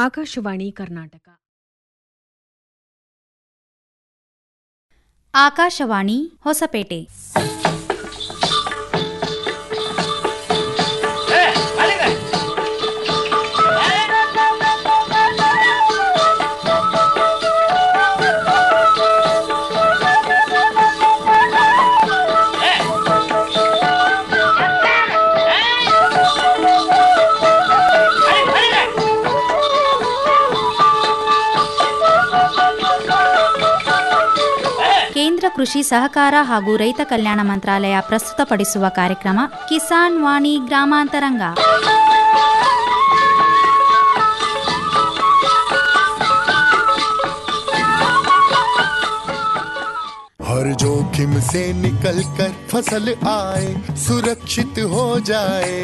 ಆಕಾಶವಾಣಿ ಕರ್ನಾಟಕ ಆಕಾಶವಾಣಿ ಹೊಸಪೇಟೆ ಕೇಂದ್ರ ಕೃಷಿ ಸಹಕಾರ ಹಾಗೂ ರೈತ ಕಲ್ಯಾಣ ಮಂತ್ರಾಲಯ ಪ್ರಸ್ತುತಪಡಿಸುವ ಕಾರ್ಯಕ್ರಮ ಕಿಸಾನ್ ವಾಣಿ ಗ್ರಾಮಾಂತರಂಗ हर जोखिम से निकल कर फसल आए सुरक्षित हो जाए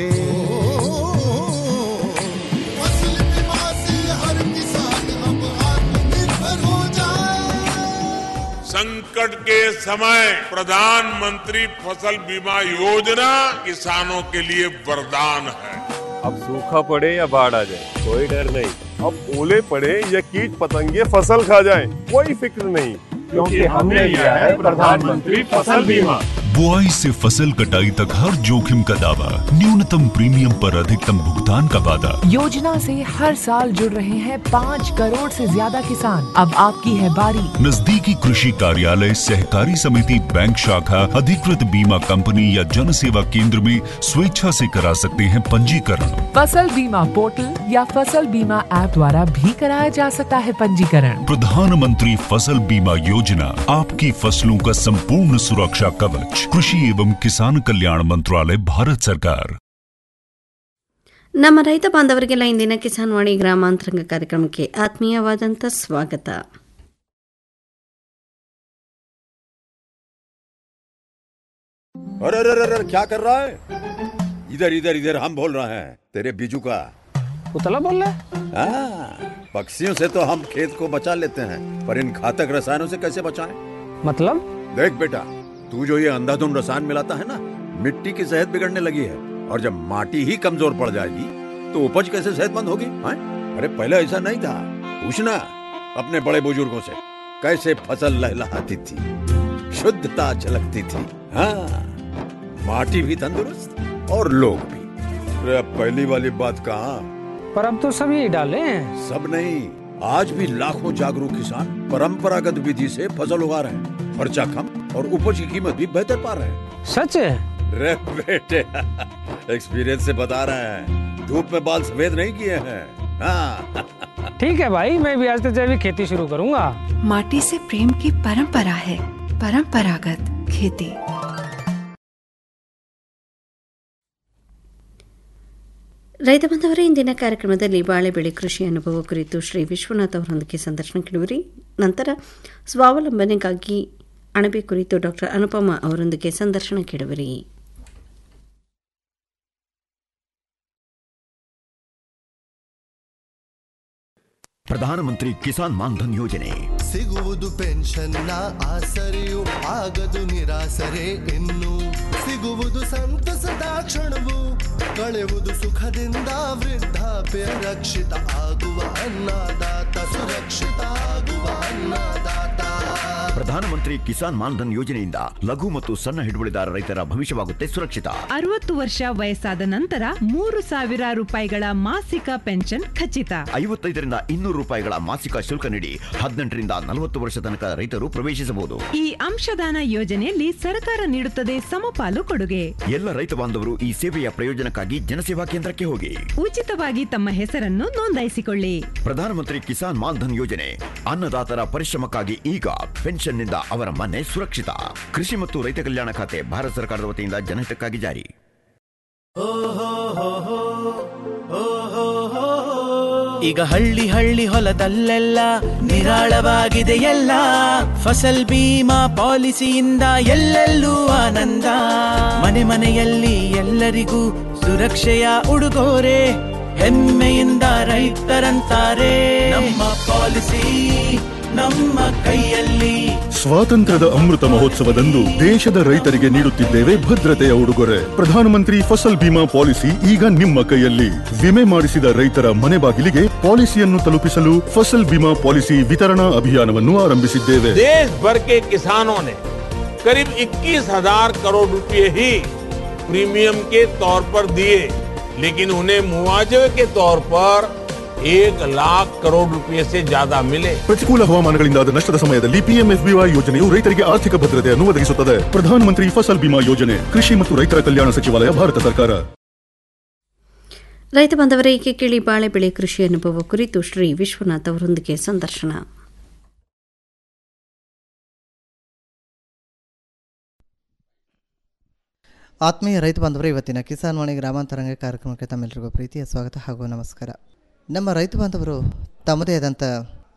फसल बीमा से हर किसान अब आत्मनिर्भर हो जाए संकट के समय प्रधानमंत्री फसल बीमा योजना किसानों के लिए वरदान है अब सूखा पड़े या बाढ़ आ जाए कोई डर नहीं अब ओले पड़े या कीट पतंगे फसल खा जाए कोई फिक्र नहीं क्योंकि हमने लिया है प्रधानमंत्री फसल बीमा बुआई से फसल कटाई तक हर जोखिम का दावा न्यूनतम प्रीमियम पर अधिकतम भुगतान का वादा योजना से हर साल जुड़ रहे हैं पाँच करोड़ से ज्यादा किसान अब आपकी है बारी नजदीकी कृषि कार्यालय सहकारी समिति बैंक शाखा अधिकृत बीमा कंपनी या जन सेवा केंद्र में स्वेच्छा से करा सकते हैं पंजीकरण फसल बीमा पोर्टल या फसल बीमा ऐप द्वारा भी कराया जा सकता है पंजीकरण प्रधानमंत्री फसल बीमा योजना आपकी फसलों का संपूर्ण सुरक्षा कवच कृषि एवं किसान कल्याण मंत्रालय भारत सरकार ನಮ್ಮ ರೈತ ಬಾಂಧವರಿಗೆಲ್ಲ ಇಂದಿನ ಕಿಸಾನ್ ವಾಣಿ ಗ್ರಾಮಾಂತರಂಗ ಕಾರ್ಯಕ್ರಮಕ್ಕೆ ಆತ್ಮೀಯವಾದಂಥ ಸ್ವಾಗತ अरे अरे अरे क्या कर रहा है इधर इधर इधर हम बोल रहे हैं तेरे बीजू का उतला बोल रहा हाँ, पक्षियों से तो हम खेत को बचा लेते हैं पर इन घातक रसायनों से कैसे बचाएं? मतलब देख बेटा तू जो ये अंधाधुंध रसायन मिलाता है ना मिट्टी की सेहत बिगड़ने लगी है और जब माटी ही कमजोर पड़ जाएगी तो उपज कैसे सेहतमंद होगी हाँ? अरे पहले ऐसा नहीं था पूछना अपने बड़े बुजुर्गों से कैसे फसल लहलहाती थी शुद्धता झलकती थी हाँ माटी भी तंदुरुस्त और लोग भी अरे अब पहली वाली बात कहाँ पर अब तो सब यही डाले हैं सब नहीं आज भी लाखों जागरूक किसान परंपरागत विधि से फसल उगा रहे हैं खर्चा कम और उपज की कीमत भी बेहतर पा रहे हैं सच है रे बेटे एक्सपीरियंस से बता रहे हैं धूप में बाल सफेद नहीं किए हैं हाँ ठीक है भाई मैं भी आज से जैविक खेती शुरू करूंगा माटी से प्रेम की परंपरा है परंपरागत खेती ರೈತ ಬಾಂಧವರೇ ಇಂದಿನ ಕಾರ್ಯಕ್ರಮದಲ್ಲಿ ಬಾಳೆ ಬೆಳೆ ಕೃಷಿ ಅನುಭವ ಕುರಿತು ಶ್ರೀ ವಿಶ್ವನಾಥ್ ಅವರೊಂದಿಗೆ ಸಂದರ್ಶನ ಕೇಳುವಿರಿ ನಂತರ ಸ್ವಾವಲಂಬನೆಗಾಗಿ ಅಣಬೆ ಕುರಿತು ಡಾಕ್ಟರ್ ಅನುಪಮ ಅವರೊಂದಿಗೆ ಸಂದರ್ಶನ ಕೇಳುವಿರಿ ಪ್ರಧಾನಮಂತ್ರಿ ಕಿಸಾನ್ ಮಾನ್ಧನ್ ಯೋಜನೆ ಸಿಗುವುದು ಪೆನ್ಷನ್ನ ಆಸರೆಯು ಆಗದು ನಿರಾಸರೆ ಇನ್ನು ಸಿಗುವುದು ಸಂತಸದ ಕ್ಷಣವು ಕಳೆವುದು ಸುಖದಿಂದ ವೃದ್ಧಾಪ್ಯ ರಕ್ಷಿತ ಆಗುವ ಅನ್ನದಾತ ಸುರಕ್ಷಿತ ಆಗುವ ಅನ್ನದಾತ ಪ್ರಧಾನಮಂತ್ರಿ ಕಿಸಾನ್ ಮಾನ್ಧನ್ ಯೋಜನೆಯಿಂದ ಲಘು ಮತ್ತು ಸಣ್ಣ ಹಿಡುವಳಿದಾರ ರೈತರ ಭವಿಷ್ಯವಾಗುತ್ತೆ ಸುರಕ್ಷಿತ ಅರವತ್ತು ವರ್ಷ ವಯಸ್ಸಾದ ನಂತರ ಮೂರು ಸಾವಿರ ರೂಪಾಯಿಗಳ ಮಾಸಿಕ ಪೆನ್ಷನ್ ಖಚಿತ ಐವತ್ತೈದರಿಂದ ಇನ್ನೂರು ರೂಪಾಯಿಗಳ ಮಾಸಿಕ ಶುಲ್ಕ ನೀಡಿ ಹದಿನೆಂಟರಿಂದ ನಲವತ್ತು ವರ್ಷ ತನಕ ರೈತರು ಪ್ರವೇಶಿಸಬಹುದು ಈ ಅಂಶದಾನ ಯೋಜನೆಯಲ್ಲಿ ಸರ್ಕಾರ ನೀಡುತ್ತದೆ ಸಮಪಾಲು ಕೊಡುಗೆ ಎಲ್ಲ ರೈತ ಬಾಂಧವರು ಈ ಸೇವೆಯ ಪ್ರಯೋಜನಕ್ಕಾಗಿ ಜನಸೇವಾ ಕೇಂದ್ರಕ್ಕೆ ಹೋಗಿ ಉಚಿತವಾಗಿ ತಮ್ಮ ಹೆಸರನ್ನು ನೋಂದಾಯಿಸಿಕೊಳ್ಳಿ ಪ್ರಧಾನಮಂತ್ರಿ ಕಿಸಾನ್ ಮಾನ್ಧನ್ ಯೋಜನೆ ಅನ್ನದಾತರ ಪರಿಶ್ರಮಕ್ಕಾಗಿ ಈಗ ಪೆನ್ಷನ್ನಿಂದ ಅವರ ಮನೆ ಸುರಕ್ಷಿತ ಕೃಷಿ ಮತ್ತು ರೈತ ಕಲ್ಯಾಣ ಖಾತೆ ಭಾರತ ಸರ್ಕಾರದ ವತಿಯಿಂದ ಜನಹಿತಕ್ಕಾಗಿ ಜಾರಿ ಈಗ ಹಳ್ಳಿ ಹಳ್ಳಿ ಹೊಲದಲ್ಲೆಲ್ಲ ನಿರಾಳವಾಗಿದೆ ಎಲ್ಲ ಫಸಲ್ ಬೀಮಾ ಪಾಲಿಸಿಯಿಂದ ಎಲ್ಲೆಲ್ಲೂ ಆನಂದ ಮನೆ ಮನೆಯಲ್ಲಿ ಎಲ್ಲರಿಗೂ ಸುರಕ್ಷೆಯ ಉಡುಗೊರೆ ಹೆಮ್ಮೆಯಿಂದ ರೈತರಂತಾರೆ ನಮ್ಮ ಪಾಲಿಸಿ ನಮ್ಮ ಕೈಯಲ್ಲಿ ಸ್ವಾತಂತ್ರ್ಯದ ಅಮೃತ ಮಹೋತ್ಸವದಂದು ದೇಶದ ರೈತರಿಗೆ ನೀಡುತ್ತಿದ್ದೇವೆ ಭದ್ರತೆಯ ಉಡುಗೊರೆ ಪ್ರಧಾನಮಂತ್ರಿ ಫಸಲ್ ಬಿಮಾ ಪಾಲಿಸಿ ಈಗ ನಿಮ್ಮ ಕೈಯಲ್ಲಿ ವಿಮೆ ಮಾಡಿಸಿದ ರೈತರ ಮನೆ ಬಾಗಿಲಿಗೆ ಪಾಲಿಸಿಯನ್ನು ತಲುಪಿಸಲು ಫಸಲ್ ಬಿಮಾ ಪಾಲಿಸಿ ವಿತರಣಾ ಅಭಿಯಾನವನ್ನು ಆರಂಭಿಸಿದ್ದೇವೆ देश भर के किसानों ने करीब 21,000 करोड़ रुपए ही प्रीमियम के तौर पर दिए लेकिन उन्हें मुआवजे के तौर पर एक लाख करोड़ रुपए से ज्यादा मिले ಪ್ರತಿಕೂಲ ಹವಾಮಾನಗಳಿಂದಾದ ನಷ್ಟದ ಸಮಯದಲ್ಲಿ ಪಿಎಂಎಫ್ಬಿವೈ ಯೋಜನೆಯು ರೈತರಿಗೆ ಆರ್ಥಿಕ ಭದ್ರತೆಯನ್ನು ಒದಗಿಸುತ್ತದೆ ಪ್ರಧಾನಮಂತ್ರಿ ಫಸಲ್ ಬಿಮಾ ಯೋಜನೆ ಕೃಷಿ ಮತ್ತು ರೈತರ ಕಲ್ಯಾಣ ಸಚಿವಾಲಯ ಭಾರತ ಸರ್ಕಾರ ರೈತ ಬಾಂಧವರೇ ಈಗ ಕೇಳಿ ಬಾಳೆ ಬೆಳೆ ಕೃಷಿ ಅನುಭವ ಕುರಿತು ಶ್ರೀ ವಿಶ್ವನಾಥ್ ಅವರೊಂದಿಗೆ ಸಂದರ್ಶನ ಆತ್ಮೀಯ ರೈತ ಬಾಂಧವರೇ ಇವತ್ತಿನ ಕಿಸಾನ್ ವಾಣಿ ಗ್ರಾಮಾಂತರಂಗ ಕಾರ್ಯಕ್ರಮಕ್ಕೆ ತಮ್ಮೆಲ್ಲರಿಗೂ ಪ್ರೀತಿಯ ಸ್ವಾಗತ ಹಾಗೂ ನಮಸ್ಕಾರ ನಮ್ಮ ರೈತ ಬಾಂಧವರು ತಮ್ಮದೇ ಆದಂಥ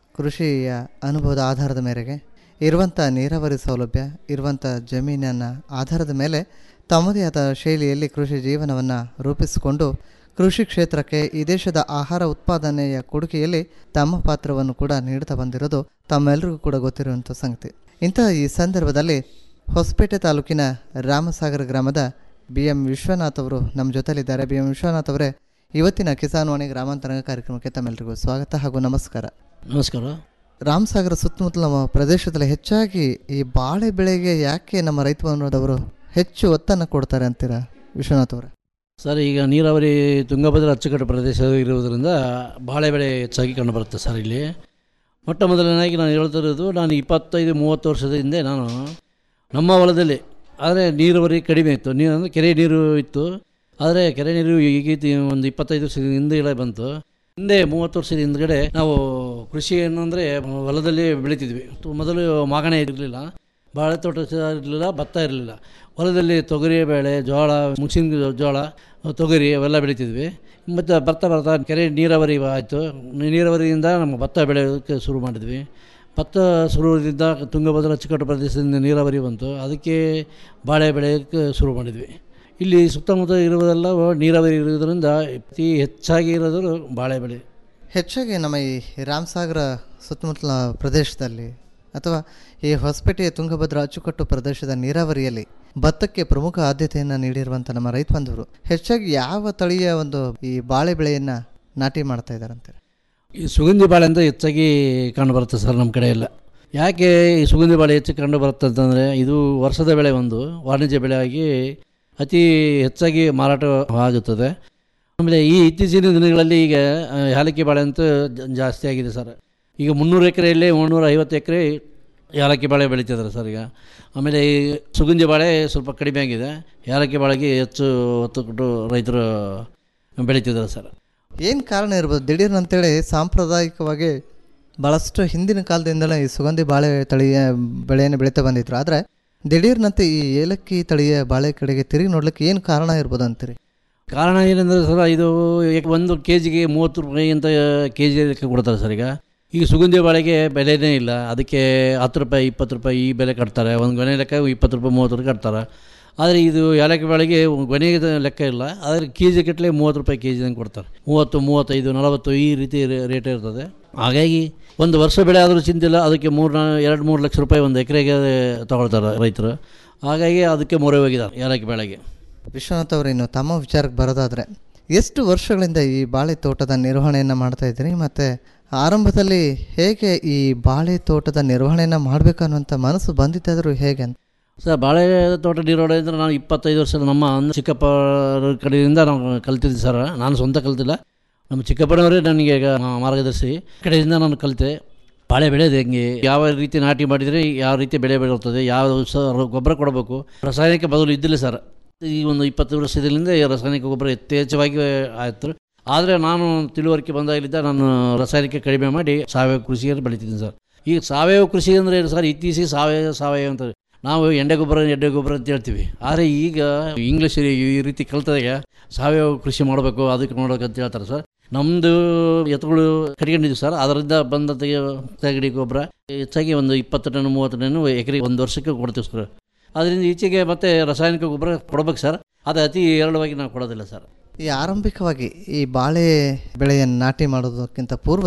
ಕೃಷಿಯ ಅನುಭವದ ಆಧಾರದ ಮೇರೆಗೆ ಇರುವಂಥ ನೀರಾವರಿ ಸೌಲಭ್ಯ ಇರುವಂಥ ಜಮೀನನ್ನು ಆಧಾರದ ಮೇಲೆ ತಮ್ಮದೇ ಆದ ಶೈಲಿಯಲ್ಲಿ ಕೃಷಿ ಜೀವನವನ್ನು ರೂಪಿಸಿಕೊಂಡು ಕೃಷಿ ಕ್ಷೇತ್ರಕ್ಕೆ ಈ ದೇಶದ ಆಹಾರ ಉತ್ಪಾದನೆಯ ಕೊಡುಗೆಯಲ್ಲಿ ತಮ್ಮ ಪಾತ್ರವನ್ನು ಕೂಡ ನೀಡುತ್ತಾ ಬಂದಿರೋದು ತಮ್ಮೆಲ್ಲರಿಗೂ ಕೂಡ ಗೊತ್ತಿರುವಂಥ ಸಂಗತಿ ಇಂಥ ಈ ಸಂದರ್ಭದಲ್ಲಿ ಹೊಸಪೇಟೆ ತಾಲೂಕಿನ ರಾಮಸಾಗರ ಗ್ರಾಮದ ಬಿ ಎಂ ವಿಶ್ವನಾಥ್ ಅವರು ನಮ್ಮ ಜೊತೆಲಿದ್ದಾರೆ ಬಿ ಎಂ ವಿಶ್ವನಾಥ್ ಅವರೇ ಇವತ್ತಿನ ಕಿಸಾನ್ ವಾಣಿ ಗ್ರಾಮಾಂತರಂಗ ಕಾರ್ಯಕ್ರಮಕ್ಕೆ ತಮ್ಮೆಲ್ಲರಿಗೂ ಸ್ವಾಗತ ಹಾಗೂ ನಮಸ್ಕಾರ ನಮಸ್ಕಾರ ರಾಮಸಾಗರ ಸುತ್ತಮುತ್ತಲ ನಮ್ಮ ಪ್ರದೇಶದಲ್ಲಿ ಹೆಚ್ಚಾಗಿ ಈ ಬಾಳೆ ಬೆಳೆಗೆ ಯಾಕೆ ನಮ್ಮ ರೈತ ಬಾಂಧವರು ಹೆಚ್ಚು ಒತ್ತನ್ನು ಕೊಡ್ತಾರೆ ಅಂತೀರಾ ವಿಶ್ವನಾಥ್ ಅವರೇ ಸರ್ ಈಗ ನೀರಾವರಿ ತುಂಗಭದ್ರಾ ಅಚ್ಚುಕಟ್ಟು ಪ್ರದೇಶ ಇರುವುದರಿಂದ ಬಾಳೆ ಬೆಳೆ ಹೆಚ್ಚಾಗಿ ಕಂಡುಬರುತ್ತೆ ಸರ್ ಇಲ್ಲಿ ಮೊಟ್ಟ ಮೊದಲನೇದಾಗಿ ನಾನು ಹೇಳ್ತಿರೋದು ನಾನು ಇಪ್ಪತ್ತೈದು ಮೂವತ್ತು ವರ್ಷದ ಹಿಂದೆ ನಾನು ನಮ್ಮ ಹೊಲದಲ್ಲಿ ಆದರೆ ನೀರಾವರಿ ಕಡಿಮೆ ಇತ್ತು ನೀರು ಅಂದರೆ ಕೆರೆ ನೀರು ಇತ್ತು ಆದರೆ ಕೆರೆ ನೀರು ಈಗ ಒಂದು ಇಪ್ಪತ್ತೈದು ವರ್ಷದ ಹಿಂದೆ ಬಂತು ಹಿಂದೆ ಮೂವತ್ತು ವರ್ಷದ ಹಿಂದ್ಗಡೆ ನಾವು ಕೃಷಿ ಏನಂದರೆ ಹೊಲದಲ್ಲಿ ಬೆಳಿತಿದ್ವಿ ತು- ಮೊದಲು ಮಾಗಣೆ ಇರಲಿಲ್ಲ ಬಾಳೆ ತೋಟ ಸಹ ಇರಲಿಲ್ಲ ಭತ್ತ ಇರಲಿಲ್ಲ ಹೊಲದಲ್ಲಿ ತೊಗರಿ ಬೇಳೆ ಜೋಳ ಮುಗಿಸಿನ ಜೋಳ ತೊಗರಿ ಅವೆಲ್ಲ ಬೆಳಿತಿದ್ವಿ ಮತ್ತು ಬರ್ತಾ ಬರ್ತಾ ಕೆರೆ ನೀರಾವರಿ ಆಯಿತು ನೀರಾವರಿಯಿಂದ ನಮ್ಮ ಭತ್ತ ಬೆಳೆಯೋದಕ್ಕೆ ಶುರು ಮಾಡಿದ್ವಿ ಭತ್ತ ಶುರುವಿನಿಂದ ತುಂಗಭದ್ರಾ ಅಚ್ಚುಕಟ್ಟು ಪ್ರದೇಶದಿಂದ ನೀರಾವರಿ ಬಂತು ಅದಕ್ಕೆ ಬಾಳೆ ಬೆಳೆಯೋಕ್ಕೆ ಶುರು ಮಾಡಿದ್ವಿ ಇಲ್ಲಿ ಸುತ್ತಮುತ್ತ ಇರುವುದೆಲ್ಲ ನೀರಾವರಿ ಇರುವುದರಿಂದ ಅತಿ ಹೆಚ್ಚಾಗಿ ಇರೋದು ಬಾಳೆ ಬೆಳೆ ಹೆಚ್ಚಾಗಿ ನಮ್ಮ ಈ ರಾಮಸಾಗರ ಸುತ್ತಮುತ್ತಲ ಪ್ರದೇಶದಲ್ಲಿ ಅಥವಾ ಈ ಹೊಸಪೇಟೆಯ ತುಂಗಭದ್ರಾ ಅಚ್ಚುಕಟ್ಟು ಪ್ರದೇಶದ ನೀರಾವರಿಯಲ್ಲಿ ಭತ್ತಕ್ಕೆ ಪ್ರಮುಖ ಆದ್ಯತೆಯನ್ನು ನೀಡಿರುವಂಥ ನಮ್ಮ ರೈತ ಬಾಂಧವರು ಹೆಚ್ಚಾಗಿ ಯಾವ ತಳಿಯ ಒಂದು ಈ ಬಾಳೆ ಬೆಳೆಯನ್ನು ನಾಟಿ ಮಾಡ್ತಾ ಇದ್ದಾರಂತೆ ಈ ಸುಗಂಧಿ ಬಾಳೆ ಅಂತ ಹೆಚ್ಚಾಗಿ ಕಂಡು ಬರುತ್ತೆ ಸರ್ ನಮ್ಮ ಕಡೆ ಎಲ್ಲ ಯಾಕೆ ಈ ಸುಗಂಧಿ ಬಾಳೆ ಹೆಚ್ಚು ಕಂಡು ಬರುತ್ತೆ ಅಂತಂದರೆ ಇದು ವರ್ಷದ ಬೆಳೆ ಒಂದು ವಾಣಿಜ್ಯ ಬೆಳೆ ಆಗಿ ಅತಿ ಹೆಚ್ಚಾಗಿ ಮಾರಾಟ ಆಗುತ್ತದೆ ಆಮೇಲೆ ಈ ಇತ್ತೀಚಿನ ದಿನಗಳಲ್ಲಿ ಈಗ ಆ, ಏಲಕ್ಕಿ ಬಾಳೆ ಅಂತೂ ಜ- ಜಾಸ್ತಿ ಆಗಿದೆ ಸರ್ ಈಗ ಮುನ್ನೂರು ಎಕರೆಯಲ್ಲಿ ಮುನ್ನೂರ ಐವತ್ತು ಎಕರೆ ಏಲಕ್ಕಿ ಬಾಳೆ ಬೆಳೀತಿದ್ದಾರೆ ಸರ್ ಈಗ ಆಮೇಲೆ ಈ ಸುಗಂಧಿ ಬಾಳೆ ಸ್ವಲ್ಪ ಕಡಿಮೆ ಆಗಿದೆ ಏಲಕ್ಕಿ ಬಾಳೆಗೆ ಹೆಚ್ಚು ಒತ್ತು ಕೊಟ್ಟು ರೈತರು ಬೆಳೀತಿದ್ದಾರೆ ಸರ್ ಏನು ಕಾರಣ ಇರ್ಬೋದು ದಿಢೀರ್ನ ಅಂತೇಳಿ ಸಾಂಪ್ರದಾಯಿಕವಾಗಿ ಭಾಳಷ್ಟು ಹಿಂದಿನ ಕಾಲದಿಂದಲೇ ಈ ಸುಗಂಧಿ ಬಾಳೆ ತಳಿಯ ಬೆಳೆಯನ್ನು ಬೆಳೀತಾ ಬಂದಿದ್ರು ಆದರೆ ದಿಢೀರ್ನಂತೆ ಈ ಏಲಕ್ಕಿ ತಳಿಯ ಬಾಳೆ ಕಡೆಗೆ ತಿರುಗಿ ನೋಡ್ಲಿಕ್ಕೆ ಏನು ಕಾರಣ ಇರ್ಬೋದು ಅಂತೀರಿ ಕಾರಣ ಏನಂದರೆ ಸರ್ ಇದು ಏಕ್- ಒಂದು ಕೆ ಜಿಗೆ ಮೂವತ್ತು ರೂಪಾಯಿ ಅಂತ ಕೆ ಜಿ ಲೆಕ್ಕ ಕೊಡ್ತಾರೆ ಸರ್ ಈಗ ಈಗ ಸುಗಂಧಿ ಬಾಳೆಗೆ ಬೆಲೆನೇ ಇಲ್ಲ ಅದಕ್ಕೆ ಹತ್ತು ರೂಪಾಯಿ ಇಪ್ಪತ್ತು ರೂಪಾಯಿ ಈ ಬೆಲೆ ಕಟ್ತಾರೆ ಒಂದು ಗೊನೆ ಲೆಕ್ಕ ಇಪ್ಪತ್ತು ರೂಪಾಯಿ ಮೂವತ್ತು ರೂಪಾಯಿ ಕಟ್ತಾರೆ ಆದರೆ ಇದು ಏಲಕ್ಕಿ ಬಾಳೆಗೆ ಗೊನೆಗೆ ಲೆಕ್ಕ ಇಲ್ಲ ಆದರೆ ಕೆ ಜಿ ಗಟ್ಟಲೆ ಮೂವತ್ತು ರೂಪಾಯಿ ಕೆ ಜಿದಂಗೆ ಕೊಡ್ತಾರೆ ಮೂವತ್ತು ಮೂವತ್ತೈದು ನಲವತ್ತು ಈ ರೀತಿ ರೇಟ್ ಇರ್ತದೆ ಹಾಗಾಗಿ ಒಂದು ವರ್ಷ ಬೆಳೆ ಆದರೂ ಚಿಂತಿಲ್ಲ ಅದಕ್ಕೆ ಮೂರು ನಾ ಎರಡು ಮೂರು ಲಕ್ಷ ರೂಪಾಯಿ ಒಂದು ಎಕರೆಗೆ ತಗೊಳ್ತಾರೆ ರೈತರು ಹಾಗಾಗಿ ಅದಕ್ಕೆ ಮೊರೆ ಹೋಗಿದ್ದಾರೆ ಏಲಕ್ಕಿ ಬೆಳೆಗೆ ವಿಶ್ವನಾಥ್ ಅವರು ಇನ್ನು ತಮ್ಮ ವಿಚಾರಕ್ಕೆ ಬರೋದಾದರೆ ಎಷ್ಟು ವರ್ಷಗಳಿಂದ ಈ ಬಾಳೆ ತೋಟದ ನಿರ್ವಹಣೆಯನ್ನು ಮಾಡ್ತಾ ಇದ್ದೀರಿ ಮತ್ತು ಆರಂಭದಲ್ಲಿ ಹೇಗೆ ಈ ಬಾಳೆ ತೋಟದ ನಿರ್ವಹಣೆಯನ್ನು ಮಾಡಬೇಕು ಅನ್ನುವಂಥ ಮನಸ್ಸು ಬಂದಿತ್ತಾದರೂ ಹೇಗೆ ಅಂತ ಸರ್ ಬಾಳೆ ತೋಟ ನಿರ್ವಹಣೆ ಅಂದರೆ ನಾನು ಇಪ್ಪತ್ತೈದು ವರ್ಷ ನಮ್ಮ ಅಣ್ಣ ಚಿಕ್ಕಪ್ಪರ ಕಡೆಯಿಂದ ನಾವು ಕಲ್ತಿದ್ದೆ ಸರ್ ನಾನು ಸ್ವಂತ ಕಲ್ತಿಲ್ಲ ನಮ್ಮ ಚಿಕ್ಕಪ್ಪನವರೇ ನನಗೆ ಈಗ ಮಾರ್ಗದರ್ಶಿ ಕಡೆಯಿಂದ ನಾನು ಕಲಿತೆ ಬಾಳೆ ಬೆಳೆಯೋದು ಹೆಂಗೆ ಯಾವ ರೀತಿ ನಾಟಿ ಮಾಡಿದರೆ ಯಾವ ರೀತಿ ಬೆಳೆ ಬೆಳೆಯುತ್ತದೆ ಯಾವ ಸ ಗೊಬ್ಬರ ಕೊಡಬೇಕು ರಾಸಾಯನಿಕ ಬದಲು ಇದ್ದಿಲ್ಲ ಸರ್ ಈ ಒಂದು ಇಪ್ಪತ್ತು ವರ್ಷದಿಂದ ಈ ರಾಸಾಯನಿಕ ಗೊಬ್ಬರ ಯಥೇಚ್ಛವಾಗಿ ಆಯಿತು ಆದರೆ ನಾನು ತಿಳುವಳಿಕೆ ಬಂದಾಗಲಿದ್ದ ನಾನು ರಾಸಾಯನಿಕ ಕಡಿಮೆ ಮಾಡಿ ಸಾವಯವ ಕೃಷಿಯನ್ನು ಬೆಳಿತಿದ್ದೀನಿ ಸರ್ ಈಗ ಸಾವಯವ ಕೃಷಿ ಅಂದರೆ ಏನು ಸರ್ ಇತ್ತೀಚೆಗೆ ಸಾವಯವ ಸಾವಯವ ಅಂತ ನಾವು ಎಣ್ಣೆ ಗೊಬ್ಬರ ಎಣ್ಣೆ ಗೊಬ್ಬರ ಅಂತ ಹೇಳ್ತೀವಿ ಆದರೆ ಈಗ ಇಂಗ್ಲೀಷ್ ಈ ರೀತಿ ಕಲ್ತಾಗ ಸಾವಯವ ಕೃಷಿ ಮಾಡಬೇಕು ಅದಕ್ಕೆ ನೋಡಬೇಕು ಅಂತ ಹೇಳ್ತಾರೆ ಸರ್ ನಮ್ಮದು ಎತ್ತುಗಳು ಕಟ್ಕೊಂಡಿದ್ವಿ ಸರ್ ಅದರಿಂದ ಬಂದ ತಗಡಿ ಗೊಬ್ಬರ ಹೆಚ್ಚಾಗಿ ಒಂದು ಇಪ್ಪತ್ತು ಟನ್ ಮೂವತ್ತು ಟನ್ ಎಕರೆಗೆ ಒಂದು ವರ್ಷಕ್ಕೆ ಕೊಡ್ತೀವಿ ಸರ್ ಅದರಿಂದ ಈಚೆಗೆ ಮತ್ತೆ ರಾಸಾಯನಿಕ ಗೊಬ್ಬರ ಕೊಡ್ಬೇಕು ಸರ್ ಅದು ಅತಿ ಹೇರಳವಾಗಿ ನಾವು ಕೊಡೋದಿಲ್ಲ ಸರ್ ಈ ಆರಂಭಿಕವಾಗಿ ಈ ಬಾಳೆ ಬೆಳೆಯನ್ನು ನಾಟಿ ಮಾಡೋದಕ್ಕಿಂತ ಪೂರ್ವದಲ್ಲಿ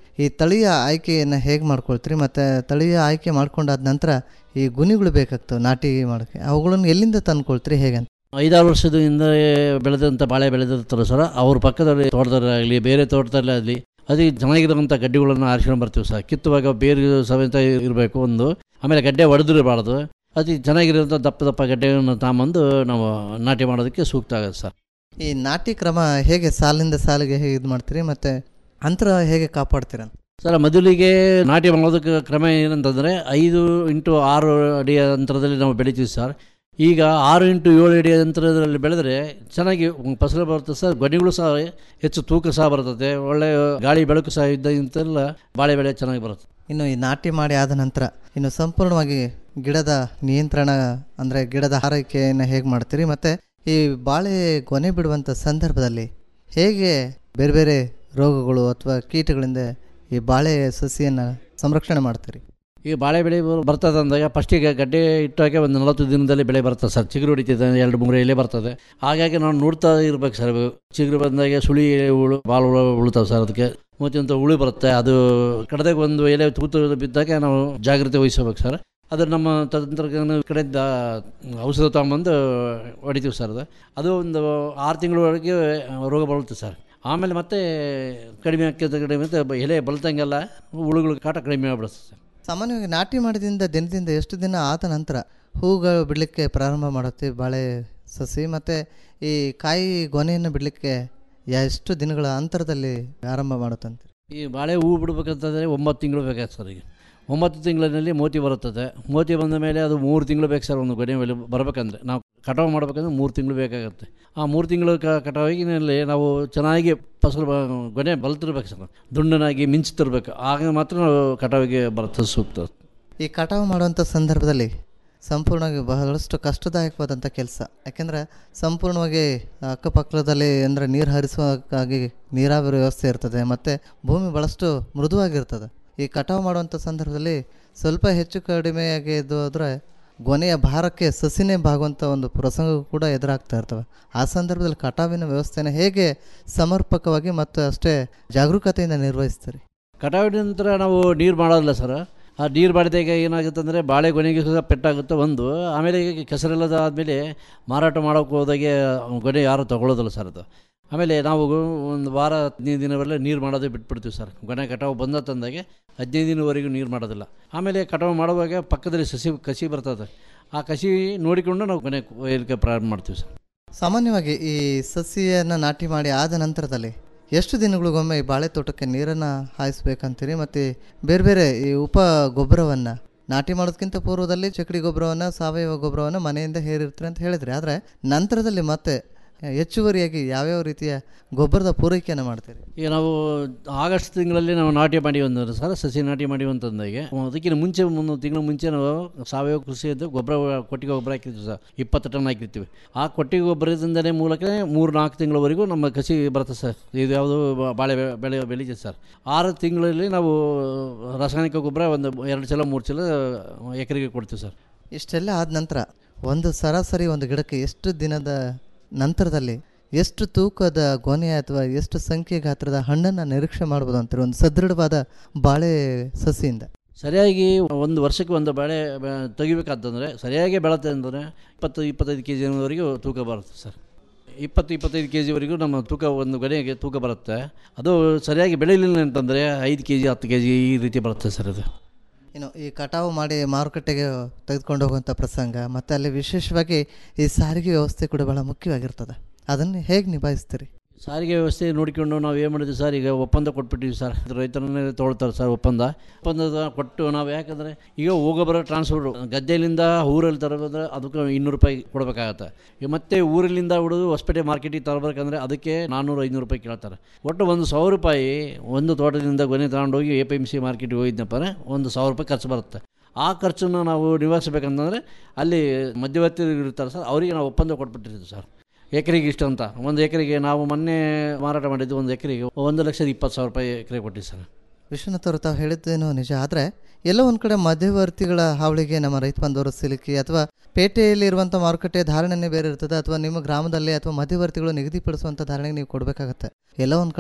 ಈ ತಳಿಯ ಆಯ್ಕೆಯನ್ನು ಹೇಗೆ ಮಾಡ್ಕೊಳ್ತೀರಿ ಮತ್ತು ತಳಿಯ ಆಯ್ಕೆ ಮಾಡ್ಕೊಂಡಾದ ನಂತರ ಈ ಗುಣಿಗಳು ಬೇಕಾಗ್ತವೆ ನಾಟಿ ಮಾಡೋಕ್ಕೆ ಅವುಗಳನ್ನು ಎಲ್ಲಿಂದ ತಂದ್ಕೊಳ್ತೀರಿ ಹೇಗೆ ಅಂತ ಐದಾರು ವರ್ಷದ ಹಿಂದೆ ಬೆಳೆದಂಥ ಬಾಳೆ ಬೆಳೆದಿರ್ತಾರೆ ಸರ್ ಅವ್ರ ಪಕ್ಕದಲ್ಲಿ ತೋಟದಲ್ಲಾಗಲಿ ಬೇರೆ ತೋಟದಲ್ಲಾಗಲಿ ಅದೇ ಚೆನ್ನಾಗಿರೋಂಥ ಗಡ್ಡೆಗಳನ್ನು ಆರಿಸ್ಕೊಂಡು ಬರ್ತೀವಿ ಸರ್ ಕಿತ್ತುವಾಗ ಬೇರೆ ಸಮೇತ ಇರಬೇಕು ಒಂದು ಆಮೇಲೆ ಗಡ್ಡೆ ಒಡೆದಿರಬಾರ್ದು ಅತಿ ಚೆನ್ನಾಗಿರೋಂಥ ದಪ್ಪ ದಪ್ಪ ಗಡ್ಡೆಯನ್ನು ತಗೊಂಬಂದು ನಾವು ನಾಟಿ ಮಾಡೋದಕ್ಕೆ ಸೂಕ್ತ ಆಗುತ್ತೆ ಸರ್ ಈ ನಾಟಿ ಕ್ರಮ ಹೇಗೆ ಸಾಲಿಂದ ಸಾಲಿಗೆ ಹೇಗೆ ಇದು ಮಾಡ್ತೀರಿ ಮತ್ತು ಅಂತರ ಹೇಗೆ ಕಾಪಾಡ್ತೀರ ಸರ್ ಮೊದಲಿಗೆ ನಾಟಿ ಮಾಡೋದಕ್ಕೆ ಕ್ರಮ ಏನಂತಂದರೆ ಐದು ಇಂಟು ಆರು ಅಡಿ ಅಂತರದಲ್ಲಿ ನಾವು ಬೆಳಿತೀವಿ ಸರ್ ಈಗ ಆರು ಇಂಟು ಏಳು ಅಡಿ ಅಂತರದಲ್ಲಿ ಬೆಳೆದ್ರೆ ಚೆನ್ನಾಗಿ ಫಸಲು ಬರುತ್ತೆ ಸರ್ ಗೊನೆಗಳು ಸಹ ಹೆಚ್ಚು ತೂಕ ಸಹ ಬರ್ತದೆ ಒಳ್ಳೆ ಗಾಳಿ ಬೆಳಕು ಸಹ ಇದ್ದಂತೆಲ್ಲ ಬಾಳೆ ಬೆಳೆ ಚೆನ್ನಾಗಿ ಬರುತ್ತೆ ಇನ್ನು ಈ ನಾಟಿ ಮಾಡಿ ಆದ ನಂತರ ಇನ್ನು ಸಂಪೂರ್ಣವಾಗಿ ಗಿಡದ ನಿಯಂತ್ರಣ ಅಂದರೆ ಗಿಡದ ಆರೈಕೆಯನ್ನು ಹೇಗೆ ಮಾಡ್ತೀರಿ ಮತ್ತು ಈ ಬಾಳೆ ಗೊನೆ ಬಿಡುವಂಥ ಸಂದರ್ಭದಲ್ಲಿ ಹೇಗೆ ಬೇರೆ ಬೇರೆ ರೋಗಗಳು ಅಥವಾ ಕೀಟಗಳಿಂದ ಈ ಬಾಳೆ ಸಸಿಯನ್ನು ಸಂರಕ್ಷಣೆ ಮಾಡ್ತೀರಿ ಈಗ ಬಾಳೆ ಬೆಳೆ ಬರ್- ಬರ್ತದೆ ಅಂದಾಗ ಫಸ್ಟಿಗೆ ಗಡ್ಡೆ ಇಟ್ಟಾಗೆ ಒಂದು ನಲವತ್ತು ದಿನದಲ್ಲಿ ಬೆಳೆ ಬರ್ತದೆ ಸರ್ ಚಿಗುರು ಹೊಡಿತಿದೆ ಎರಡು ಮೂರು ಎಲೆ ಬರ್ತದೆ ಹಾಗಾಗಿ ನಾವು ನೋಡ್ತಾ ಇರ್ಬೇಕು ಸರ್ ಚಿಗುರು ಬಂದಾಗ ಸುಳಿ ಹುಳು ಭಾಳ ಹುಳು ಉಳ್ತಾವೆ ಸರ್ ಅದಕ್ಕೆ ಮತ್ತಂತ ಹುಳು ಬರುತ್ತೆ ಅದು ಕಡ್ದಾಗ ಒಂದು ಎಲೆ ತೂತು ಬಿದ್ದಾಗ ನಾವು ಜಾಗ್ರತೆ ವಹಿಸಬೇಕು ಸರ್ ಅದು ನಮ್ಮ ತಂತ್ರಜ್ಞಾನ ಕಡೆಯಿಂದ ಔಷಧ ತಗೊಂಬಂದು ಹೊಡಿತೀವಿ ಸರ್ ಅದು ಅದು ಒಂದು ಆರು ತಿಂಗಳವರೆಗೆ ರೋಗ ಬರುತ್ತೆ ಸರ್ ಆಮೇಲೆ ಮತ್ತೆ ಕಡಿಮೆ ಆಗ್ತದೆ ಕಡಿಮೆ ಮತ್ತೆ ಎಲೆ ಬಲ್ತಂಗೆಲ್ಲ ಹುಳುಗಳು ಕಾಟ ಕಡಿಮೆ ಆಗ್ಬಿಡುತ್ತೆ ಸರ್ ಸಾಮಾನ್ಯವಾಗಿ ನಾಟಿ ಮಾಡಿದಿಂದ ದಿನದಿಂದ ಎಷ್ಟು ದಿನ ಆದ ನಂತರ ಹೂಗಳು ಬಿಡಲಿಕ್ಕೆ ಪ್ರಾರಂಭ ಮಾಡುತ್ತೆ ಬಾಳೆ ಸಸಿ ಮತ್ತು ಈ ಕಾಯಿ ಗೊನೆಯನ್ನು ಬಿಡಲಿಕ್ಕೆ ಎಷ್ಟು ದಿನಗಳ ಅಂತರದಲ್ಲಿ ಆರಂಭ ಮಾಡುತ್ತಂತೆ ಈ ಬಾಳೆ ಹೂ ಬಿಡ್ಬೇಕಂತಂದರೆ ಒಂಬತ್ತು ತಿಂಗಳು ಬೇಕಾಗುತ್ತೆ ಸರ್ ಈಗ ಒಂಬತ್ತು ತಿಂಗಳಿನಲ್ಲಿ ಮೋತಿ ಬರುತ್ತದೆ ಮೋತಿ ಬಂದ ಮೇಲೆ ಅದು ಮೂರು ತಿಂಗಳು ಬೇಕು ಸರ್ ಒಂದು ಗೊನೆ ಮೇಲೆ ಬರಬೇಕಂದ್ರೆ ನಾವು ಕಟಾವು ಮಾಡಬೇಕಂದ್ರೆ ಮೂರು ತಿಂಗಳು ಬೇಕಾಗುತ್ತೆ ಆ ಮೂರು ತಿಂಗಳು ಕ ಕಟಾವಿನಲ್ಲಿ ನಾವು ಚೆನ್ನಾಗಿ ಫಸಲು ಬ- ಗೊನೆ ಬಲ್ತಿರ್ಬೇಕು ಸರ್ ದುಂಡನಾಗಿ ಮಿಂಚ್ತಿರ್ಬೇಕು ಆಗ ಮಾತ್ರ ನಾವು ಕಟಾವಿಗೆ ಬರುತ್ತೆ ಸೂಕ್ತ ಈ ಕಟಾವು ಮಾಡುವಂಥ ಸಂದರ್ಭದಲ್ಲಿ ಸಂಪೂರ್ಣವಾಗಿ ಬಹಳಷ್ಟು ಕಷ್ಟದಾಯಕವಾದಂಥ ಕೆಲಸ ಯಾಕೆಂದರೆ ಸಂಪೂರ್ಣವಾಗಿ ಅಕ್ಕಪಕ್ಕದಲ್ಲಿ ಅಂದರೆ ನೀರು ಹರಿಸುವಕ್ಕಾಗಿ ನೀರಾವರಿ ವ್ಯವಸ್ಥೆ ಇರ್ತದೆ ಮತ್ತು ಭೂಮಿ ಭಾಳಷ್ಟು ಮೃದುವಾಗಿರ್ತದೆ ಈ ಕಟಾವು ಮಾಡುವಂಥ ಸಂದರ್ಭದಲ್ಲಿ ಸ್ವಲ್ಪ ಹೆಚ್ಚು ಕಡಿಮೆಯಾಗಿ ಇದು ಆದರೆ ಗೊನೆಯ ಭಾರಕ್ಕೆ ಸಸಿನೇ ಬಾಗುವಂಥ ಒಂದು ಪ್ರಸಂಗ ಕೂಡ ಎದುರಾಗ್ತಾ ಇರ್ತವೆ ಆ ಸಂದರ್ಭದಲ್ಲಿ ಕಟಾವಿನ ವ್ಯವಸ್ಥೆನ ಹೇಗೆ ಸಮರ್ಪಕವಾಗಿ ಮತ್ತು ಅಷ್ಟೇ ಜಾಗರೂಕತೆಯಿಂದ ನಿರ್ವಹಿಸ್ತಾರೆ ಕಟಾವಿನ ನಂತರ ನಾವು ನೀರು ಮಾಡೋದಿಲ್ಲ ಸರ್ ಆ ನೀರು ಮಾಡಿದಾಗ ಏನಾಗುತ್ತೆ ಅಂದರೆ ಬಾಳೆ ಗೊನೆಗೆ ಸಹ ಪೆಟ್ಟಾಗುತ್ತೆ ಒಂದು ಆಮೇಲೆ ಈಗ ಕೆಸರೆಲ್ಲದ ಆದಮೇಲೆ ಮಾರಾಟ ಮಾಡೋಕೆ ಹೋದಾಗೆ ಗೊನೆ ಯಾರು ತೊಗೊಳ್ಳೋದಿಲ್ಲ ಸರ್ ಅದು ಆಮೇಲೆ ನಾವು ಒಂದು ವಾರ ಹದಿನೈದು ದಿನವರೆಲ್ಲ ನೀರು ಮಾಡೋದೇ ಬಿಟ್ಬಿಡ್ತೀವಿ ಸರ್ ಗೊನೆ ಕಟಾವು ಬಂದ ತಂದಾಗೆ ಹದಿನೈದು ದಿನವರೆಗೂ ನೀರು ಮಾಡೋದಿಲ್ಲ ಆಮೇಲೆ ಕಟಾವು ಮಾಡುವಾಗ ಪಕ್ಕದಲ್ಲಿ ಸಸಿ ಕಸಿ ಬರ್ತದೆ ಆ ಕಸಿ ನೋಡಿಕೊಂಡು ನಾವು ಗೊನೆ ಕೊಯ್ಲಿಕ್ಕೆ ಪ್ರಾರಂಭ ಮಾಡ್ತೀವಿ ಸರ್ ಸಾಮಾನ್ಯವಾಗಿ ಈ ಸಸಿಯನ್ನು ನಾಟಿ ಮಾಡಿ ಆದ ನಂತರದಲ್ಲಿ ಎಷ್ಟು ದಿನಗಳಿಗೊಮ್ಮೆ ಈ ಬಾಳೆ ತೋಟಕ್ಕೆ ನೀರನ್ನು ಹಾಯಿಸ್ಬೇಕಂತೀರಿ ಮತ್ತು ಬೇರೆ ಬೇರೆ ಈ ಉಪ ಗೊಬ್ಬರವನ್ನು ನಾಟಿ ಮಾಡೋದಕ್ಕಿಂತ ಪೂರ್ವದಲ್ಲಿ ಚಕಡಿ ಗೊಬ್ಬರವನ್ನು ಸಾವಯವ ಗೊಬ್ಬರವನ್ನು ಮನೆಯಿಂದ ಹೇರಿರ್ತೀರಿ ಅಂತ ಹೇಳಿದ್ರಿ ಆದರೆ ನಂತರದಲ್ಲಿ ಮತ್ತೆ ಹೆಚ್ಚುವರಿಯಾಗಿ ಯಾವ್ಯಾವ ರೀತಿಯ ಗೊಬ್ಬರದ ಪೂರೈಕೆಯನ್ನು ಮಾಡ್ತೀರಿ ಈಗ ನಾವು ಆಗಸ್ಟ್ ತಿಂಗಳಲ್ಲಿ ನಾವು ನಾಟಿ ಮಾಡಿ ಒಂದು ಸರ್ ಸಸಿ ನಾಟಿ ಮಾಡಿ ಅಂತಂದಾಗೆ ಅದಕ್ಕಿಂತ ಮುಂಚೆ ಒಂದು ತಿಂಗಳ ಮುಂಚೆ ನಾವು ಸಾವಯವ ಕೃಷಿಯದ್ದು ಗೊಬ್ಬರ ಕೊಟ್ಟಿಗೆ ಗೊಬ್ಬರ ಹಾಕಿರ್ತೀವಿ ಸರ್ ಇಪ್ಪತ್ತು ಟನ್ ಹಾಕಿರ್ತೀವಿ ಆ ಕೊಟ್ಟಿಗೆ ಗೊಬ್ಬರದಿಂದಲೇ ಮೂಲಕ ಮೂರು ನಾಲ್ಕು ತಿಂಗಳವರೆಗೂ ನಮ್ಮ ಕಸಿ ಬರುತ್ತೆ ಸರ್ ಇದು ಯಾವುದು ಬಾಳೆ ಬೆ- ಬೆಳೆ ಬೆಳೀತದೆ ಸರ್ ಆರು ತಿಂಗಳಲ್ಲಿ ನಾವು ರಾಸಾಯನಿಕ ಗೊಬ್ಬರ ಒಂದು ಎರಡು ಸಲ ಮೂರು ಸಲ ಎಕರೆಗೆ ಕೊಡ್ತೀವಿ ಸರ್ ಇಷ್ಟೆಲ್ಲ ಆದ ನಂತರ ಒಂದು ಸರಾಸರಿ ಒಂದು ಗಿಡಕ್ಕೆ ಎಷ್ಟು ದಿನದ ನಂತರದಲ್ಲಿ ಎಷ್ಟು ತೂಕದ ಗೊನೆ ಅಥವಾ ಎಷ್ಟು ಸಂಖ್ಯೆ ಗಾತ್ರದ ಹಣ್ಣನ್ನು ನಿರೀಕ್ಷೆ ಮಾಡ್ಬೋದು ಅಂತಾರೆ ಒಂದು ಸದೃಢವಾದ ಬಾಳೆ ಸಸಿಯಿಂದ ಸರಿಯಾಗಿ ಒಂದು ವರ್ಷಕ್ಕೆ ಒಂದು ಬಾಳೆ ಬೆ- ತೆಗಿಬೇಕಾದಂದರೆ ಸರಿಯಾಗಿ ಬೆಳತ್ತೆ ಅಂದರೆ ಇಪ್ಪತ್ತು ಇಪ್ಪತ್ತೈದು ಕೆ ಜಿವರೆಗೂ ತೂಕ ಬರುತ್ತೆ ಸರ್ ಇಪ್ಪತ್ತು ಇಪ್ಪತ್ತೈದು ಕೆ ಜಿವರೆಗೂ ನಮ್ಮ ತೂಕ ಒಂದು ಗೊನೆಗೆ ತೂಕ ಬರುತ್ತೆ ಅದು ಸರಿಯಾಗಿ ಬೆಳೆಯಲಿಲ್ಲ ಅಂತಂದರೆ ಐದು ಕೆ ಜಿ ಹತ್ತು ಕೆ ಜಿ ಈ ರೀತಿ ಬರುತ್ತೆ ಸರ್ ಅದು ಇನ್ನು ಈ ಕಟಾವು ಮಾಡಿ ಮಾರುಕಟ್ಟೆಗೆ ತೆಗೆದುಕೊಂಡು ಹೋಗುವಂಥ ಪ್ರಸಂಗ ಮತ್ತು ಅಲ್ಲಿ ವಿಶೇಷವಾಗಿ ಈ ಸಾರಿಗೆ ವ್ಯವಸ್ಥೆ ಕೂಡ ಭಾಳ ಮುಖ್ಯವಾಗಿರ್ತದೆ ಅದನ್ನು ಹೇಗೆ ನಿಭಾಯಿಸ್ತೀರಿ ಸಾರಿಗೆ ವ್ಯವಸ್ಥೆ ನೋಡಿಕೊಂಡು ನಾವು ಏನು ಮಾಡಿದ್ವಿ ಸರ್ ಈಗ ಒಪ್ಪಂದ ಕೊಟ್ಬಿಟ್ಟಿವಿ ಸರ್ ರೈತರನ್ನೇ ತೊಗೊಳ್ತಾರೆ ಸರ್ ಒಪ್ಪಂದ ಒಪ್ಪಂದದ ಕೊಟ್ಟು ನಾವು ಯಾಕಂದರೆ ಈಗ ಹೋಗೋಬರೋ ಟ್ರಾನ್ಸ್ಪೋರ್ಟ್ ಗದ್ದೆಯಿಂದ ಊರಲ್ಲಿ ತರಬೇಕಂದ್ರೆ ಅದಕ್ಕೆ ಇನ್ನೂರು ರೂಪಾಯಿ ಕೊಡಬೇಕಾಗತ್ತೆ ಈಗ ಮತ್ತೆ ಊರಲ್ಲಿಂದ ಹಿಡಿದು ಹೊಸಪೇಟೆ ಮಾರ್ಕೆಟಿಗೆ ತರಬೇಕಂದ್ರೆ ಅದಕ್ಕೆ ನಾನ್ನೂರು ಐನೂರು ರೂಪಾಯಿ ಕೇಳ್ತಾರೆ ಒಟ್ಟು ಒಂದು ಸಾವಿರ ರೂಪಾಯಿ ಒಂದು ತೋಟದಿಂದ ಗೊನೆ ತಗೊಂಡೋಗಿ ಎ ಪಿ ಎಮ್ ಸಿ ಮಾರ್ಕೆಟಿಗೆ ಹೋಗಿದ್ನಪ್ಪ ಅಂದರೆ ಒಂದು ಸಾವಿರ ರೂಪಾಯಿ ಖರ್ಚು ಬರುತ್ತೆ ಆ ಖರ್ಚನ್ನು ನಾವು ನಿವಾರಿಸಬೇಕಂತಂದರೆ ಅಲ್ಲಿ ಮಧ್ಯವರ್ತಿ ಇರ್ತಾರೆ ಸರ್ ಅವರಿಗೆ ನಾವು ಒಪ್ಪಂದ ಕೊಟ್ಬಿಟ್ಟಿರ್ತೀವಿ ಸರ್ ಎಕರೆಗೆ ಇಷ್ಟು ಅಂತ ಒಂದು ಎಕರೆಗೆ ನಾವು ಮೊನ್ನೆ ಮಾರಾಟ ಮಾಡಿದ್ದು ಒಂದು ಎಕರೆಗೆ ಒಂದು ಲಕ್ಷದ ಇಪ್ಪತ್ತು ಸಾವಿರ ರೂಪಾಯಿ ಎಕರೆ ಕೊಟ್ಟಿವಿ ಸರ್ ವಿಶ್ವನಾಥ್ ಅವರು ತಾವು ಹೇಳಿದ್ದೇನೋ ನಿಜ ಆದರೆ ಎಲ್ಲೋ ಒಂದು ಕಡೆ ಮಧ್ಯವರ್ತಿಗಳ ಹಾವಳಿಗೆ ನಮ್ಮ ರೈತ ಬಾಂಧವರು ಸಿಲುಕಿ ಅಥವಾ ಪೇಟೆಯಲ್ಲಿ ಇರುವಂಥ ಮಾರುಕಟ್ಟೆ ಧಾರಣೆನೇ ಬೇರೆ ಇರ್ತದೆ ಅಥವಾ ನಿಮ್ಮ ಗ್ರಾಮದಲ್ಲಿ ಅಥವಾ ಮಧ್ಯವರ್ತಿಗಳು ನಿಗದಿಪಡಿಸುವಂಥ ಧಾರಣೆಗೆ ನೀವು ಕೊಡಬೇಕಾಗತ್ತೆ ಎಲ್ಲೋ ಒಂದು ಕಡೆ